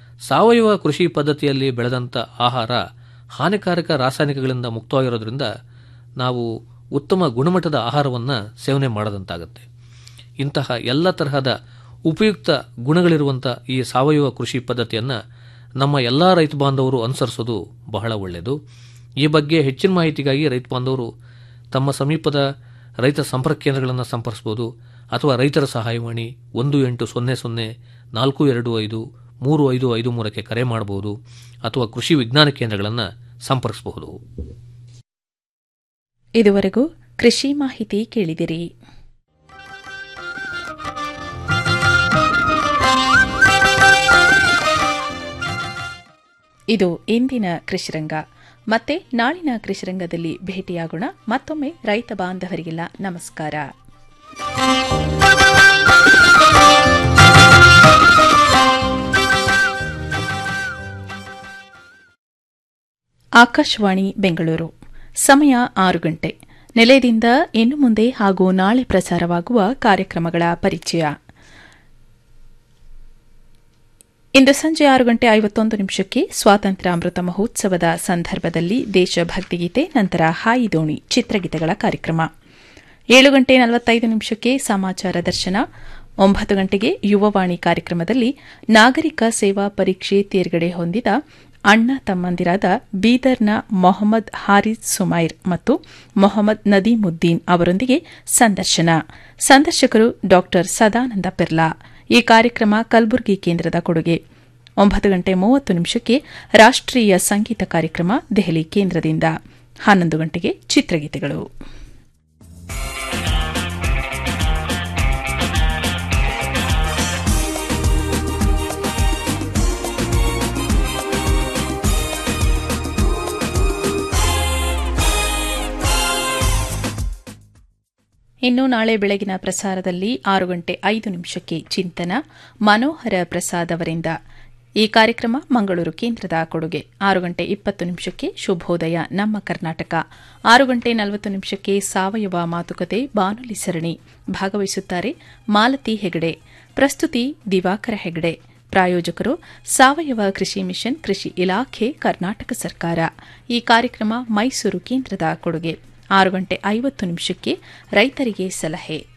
ಸಾವಯವ ಕೃಷಿ ಪದ್ಧತಿಯಲ್ಲಿ ಬೆಳೆದಂಥ ಆಹಾರ ಹಾನಿಕಾರಕ ರಾಸಾಯನಿಕಗಳಿಂದ ಮುಕ್ತವಾಗಿರೋದ್ರಿಂದ ನಾವು ಉತ್ತಮ ಗುಣಮಟ್ಟದ ಆಹಾರವನ್ನು ಸೇವನೆ ಮಾಡದಂತಾಗುತ್ತೆ ಇಂತಹ ಎಲ್ಲ ತರಹದ ಉಪಯುಕ್ತ ಗುಣಗಳಿರುವಂಥ ಈ ಸಾವಯವ ಕೃಷಿ ಪದ್ಧತಿಯನ್ನು ನಮ್ಮ ಎಲ್ಲ ರೈತ ಬಾಂಧವರು ಅನುಸರಿಸೋದು ಬಹಳ ಒಳ್ಳೆಯದು ಈ ಬಗ್ಗೆ ಹೆಚ್ಚಿನ ಮಾಹಿತಿಗಾಗಿ ರೈತ ಬಾಂಧವರು ತಮ್ಮ ಸಮೀಪದ ರೈತ ಸಂಪರ್ಕ ಕೇಂದ್ರಗಳನ್ನು ಸಂಪರ್ಕಿಸಬಹುದು ಅಥವಾ ರೈತರ ಸಹಾಯವಾಣಿ ಒಂದು ಎಂಟು ಸೊನ್ನೆ ಸೊನ್ನೆ ನಾಲ್ಕು ಎರಡು ಐದು ಮೂರು ಐದು ಐದು ಮೂರಕ್ಕೆ ಕರೆ ಮಾಡಬಹುದು ಅಥವಾ ಕೃಷಿ ವಿಜ್ಞಾನ ಕೇಂದ್ರಗಳನ್ನು ಸಂಪರ್ಕಿಸಬಹುದು ಇದುವರೆಗೂ ಕೃಷಿ ಮಾಹಿತಿ ಕೇಳಿದಿರಿ ಇದು ಇಂದಿನ ಕೃಷಿರಂಗ ಮತ್ತೆ ನಾಳಿನ ಕೃಷಿರಂಗದಲ್ಲಿ ಭೇಟಿಯಾಗೋಣ ಮತ್ತೊಮ್ಮೆ ರೈತ ಬಾಂಧವರಿಗೆಲ್ಲ ನಮಸ್ಕಾರ ಆಕಾಶವಾಣಿ ಬೆಂಗಳೂರು ಸಮಯ ಆರು ಗಂಟೆ ನೆಲೆಯದಿಂದ ಇನ್ನು ಮುಂದೆ ಹಾಗೂ ನಾಳೆ ಪ್ರಸಾರವಾಗುವ ಕಾರ್ಯಕ್ರಮಗಳ ಪರಿಚಯ ಇಂದು ಸಂಜೆ ಆರು ಗಂಟೆ ಐವತ್ತೊಂದು ನಿಮಿಷಕ್ಕೆ ಸ್ವಾತಂತ್ರ್ಯ ಅಮೃತ ಮಹೋತ್ಸವದ ಸಂದರ್ಭದಲ್ಲಿ ದೇಶಭಕ್ತಿಗೀತೆ ನಂತರ ಹಾಯಿ ದೋಣಿ ಚಿತ್ರಗೀತೆಗಳ ಕಾರ್ಯಕ್ರಮ ಏಳು ಗಂಟೆ ನಲವತ್ತೈದು ನಿಮಿಷಕ್ಕೆ ಸಮಾಚಾರ ದರ್ಶನ ಒಂಬತ್ತು ಗಂಟೆಗೆ ಯುವವಾಣಿ ಕಾರ್ಯಕ್ರಮದಲ್ಲಿ ನಾಗರಿಕ ಸೇವಾ ಪರೀಕ್ಷೆ ತೇರ್ಗಡೆ ಹೊಂದಿದ ಅಣ್ಣ ತಮ್ಮಂದಿರಾದ ಬೀದರ್ನ ಮೊಹಮ್ಮದ್ ಹಾರಿಸ್ ಸುಮೈರ್ ಮತ್ತು ಮೊಹಮ್ಮದ್ ನದೀಮುದ್ದೀನ್ ಅವರೊಂದಿಗೆ ಸಂದರ್ಶನ ಸಂದರ್ಶಕರು ಡಾ ಸದಾನಂದ ಪಿರ್ಲಾ ಈ ಕಾರ್ಯಕ್ರಮ ಕಲಬುರಗಿ ಕೇಂದ್ರದ ಕೊಡುಗೆ ಒಂಬತ್ತು ಗಂಟೆ ಮೂವತ್ತು ನಿಮಿಷಕ್ಕೆ ರಾಷ್ಟೀಯ ಸಂಗೀತ ಕಾರ್ಯಕ್ರಮ ದೆಹಲಿ ಕೇಂದ್ರದಿಂದ ಹನ್ನೊಂದು ಗಂಟೆಗೆ ಚಿತ್ರಗೀತೆಗಳು ಇನ್ನು ನಾಳೆ ಬೆಳಗಿನ ಪ್ರಸಾರದಲ್ಲಿ ಆರು ಗಂಟೆ ಐದು ನಿಮಿಷಕ್ಕೆ ಚಿಂತನ ಮನೋಹರ ಪ್ರಸಾದ್ ಅವರಿಂದ ಈ ಕಾರ್ಯಕ್ರಮ ಮಂಗಳೂರು ಕೇಂದ್ರದ ಕೊಡುಗೆ ಆರು ಗಂಟೆ ಇಪ್ಪತ್ತು ನಿಮಿಷಕ್ಕೆ ಶುಭೋದಯ ನಮ್ಮ ಕರ್ನಾಟಕ ಆರು ಗಂಟೆ ನಲವತ್ತು ನಿಮಿಷಕ್ಕೆ ಸಾವಯವ ಮಾತುಕತೆ ಬಾನುಲಿ ಸರಣಿ ಭಾಗವಹಿಸುತ್ತಾರೆ ಮಾಲತಿ ಹೆಗಡೆ ಪ್ರಸ್ತುತಿ ದಿವಾಕರ ಹೆಗಡೆ ಪ್ರಾಯೋಜಕರು ಸಾವಯವ ಕೃಷಿ ಮಿಷನ್ ಕೃಷಿ ಇಲಾಖೆ ಕರ್ನಾಟಕ ಸರ್ಕಾರ ಈ ಕಾರ್ಯಕ್ರಮ ಮೈಸೂರು ಕೇಂದ್ರದ ಕೊಡುಗೆ ಆರು ಗಂಟೆ ಐವತ್ತು ನಿಮಿಷಕ್ಕೆ ರೈತರಿಗೆ ಸಲಹೆ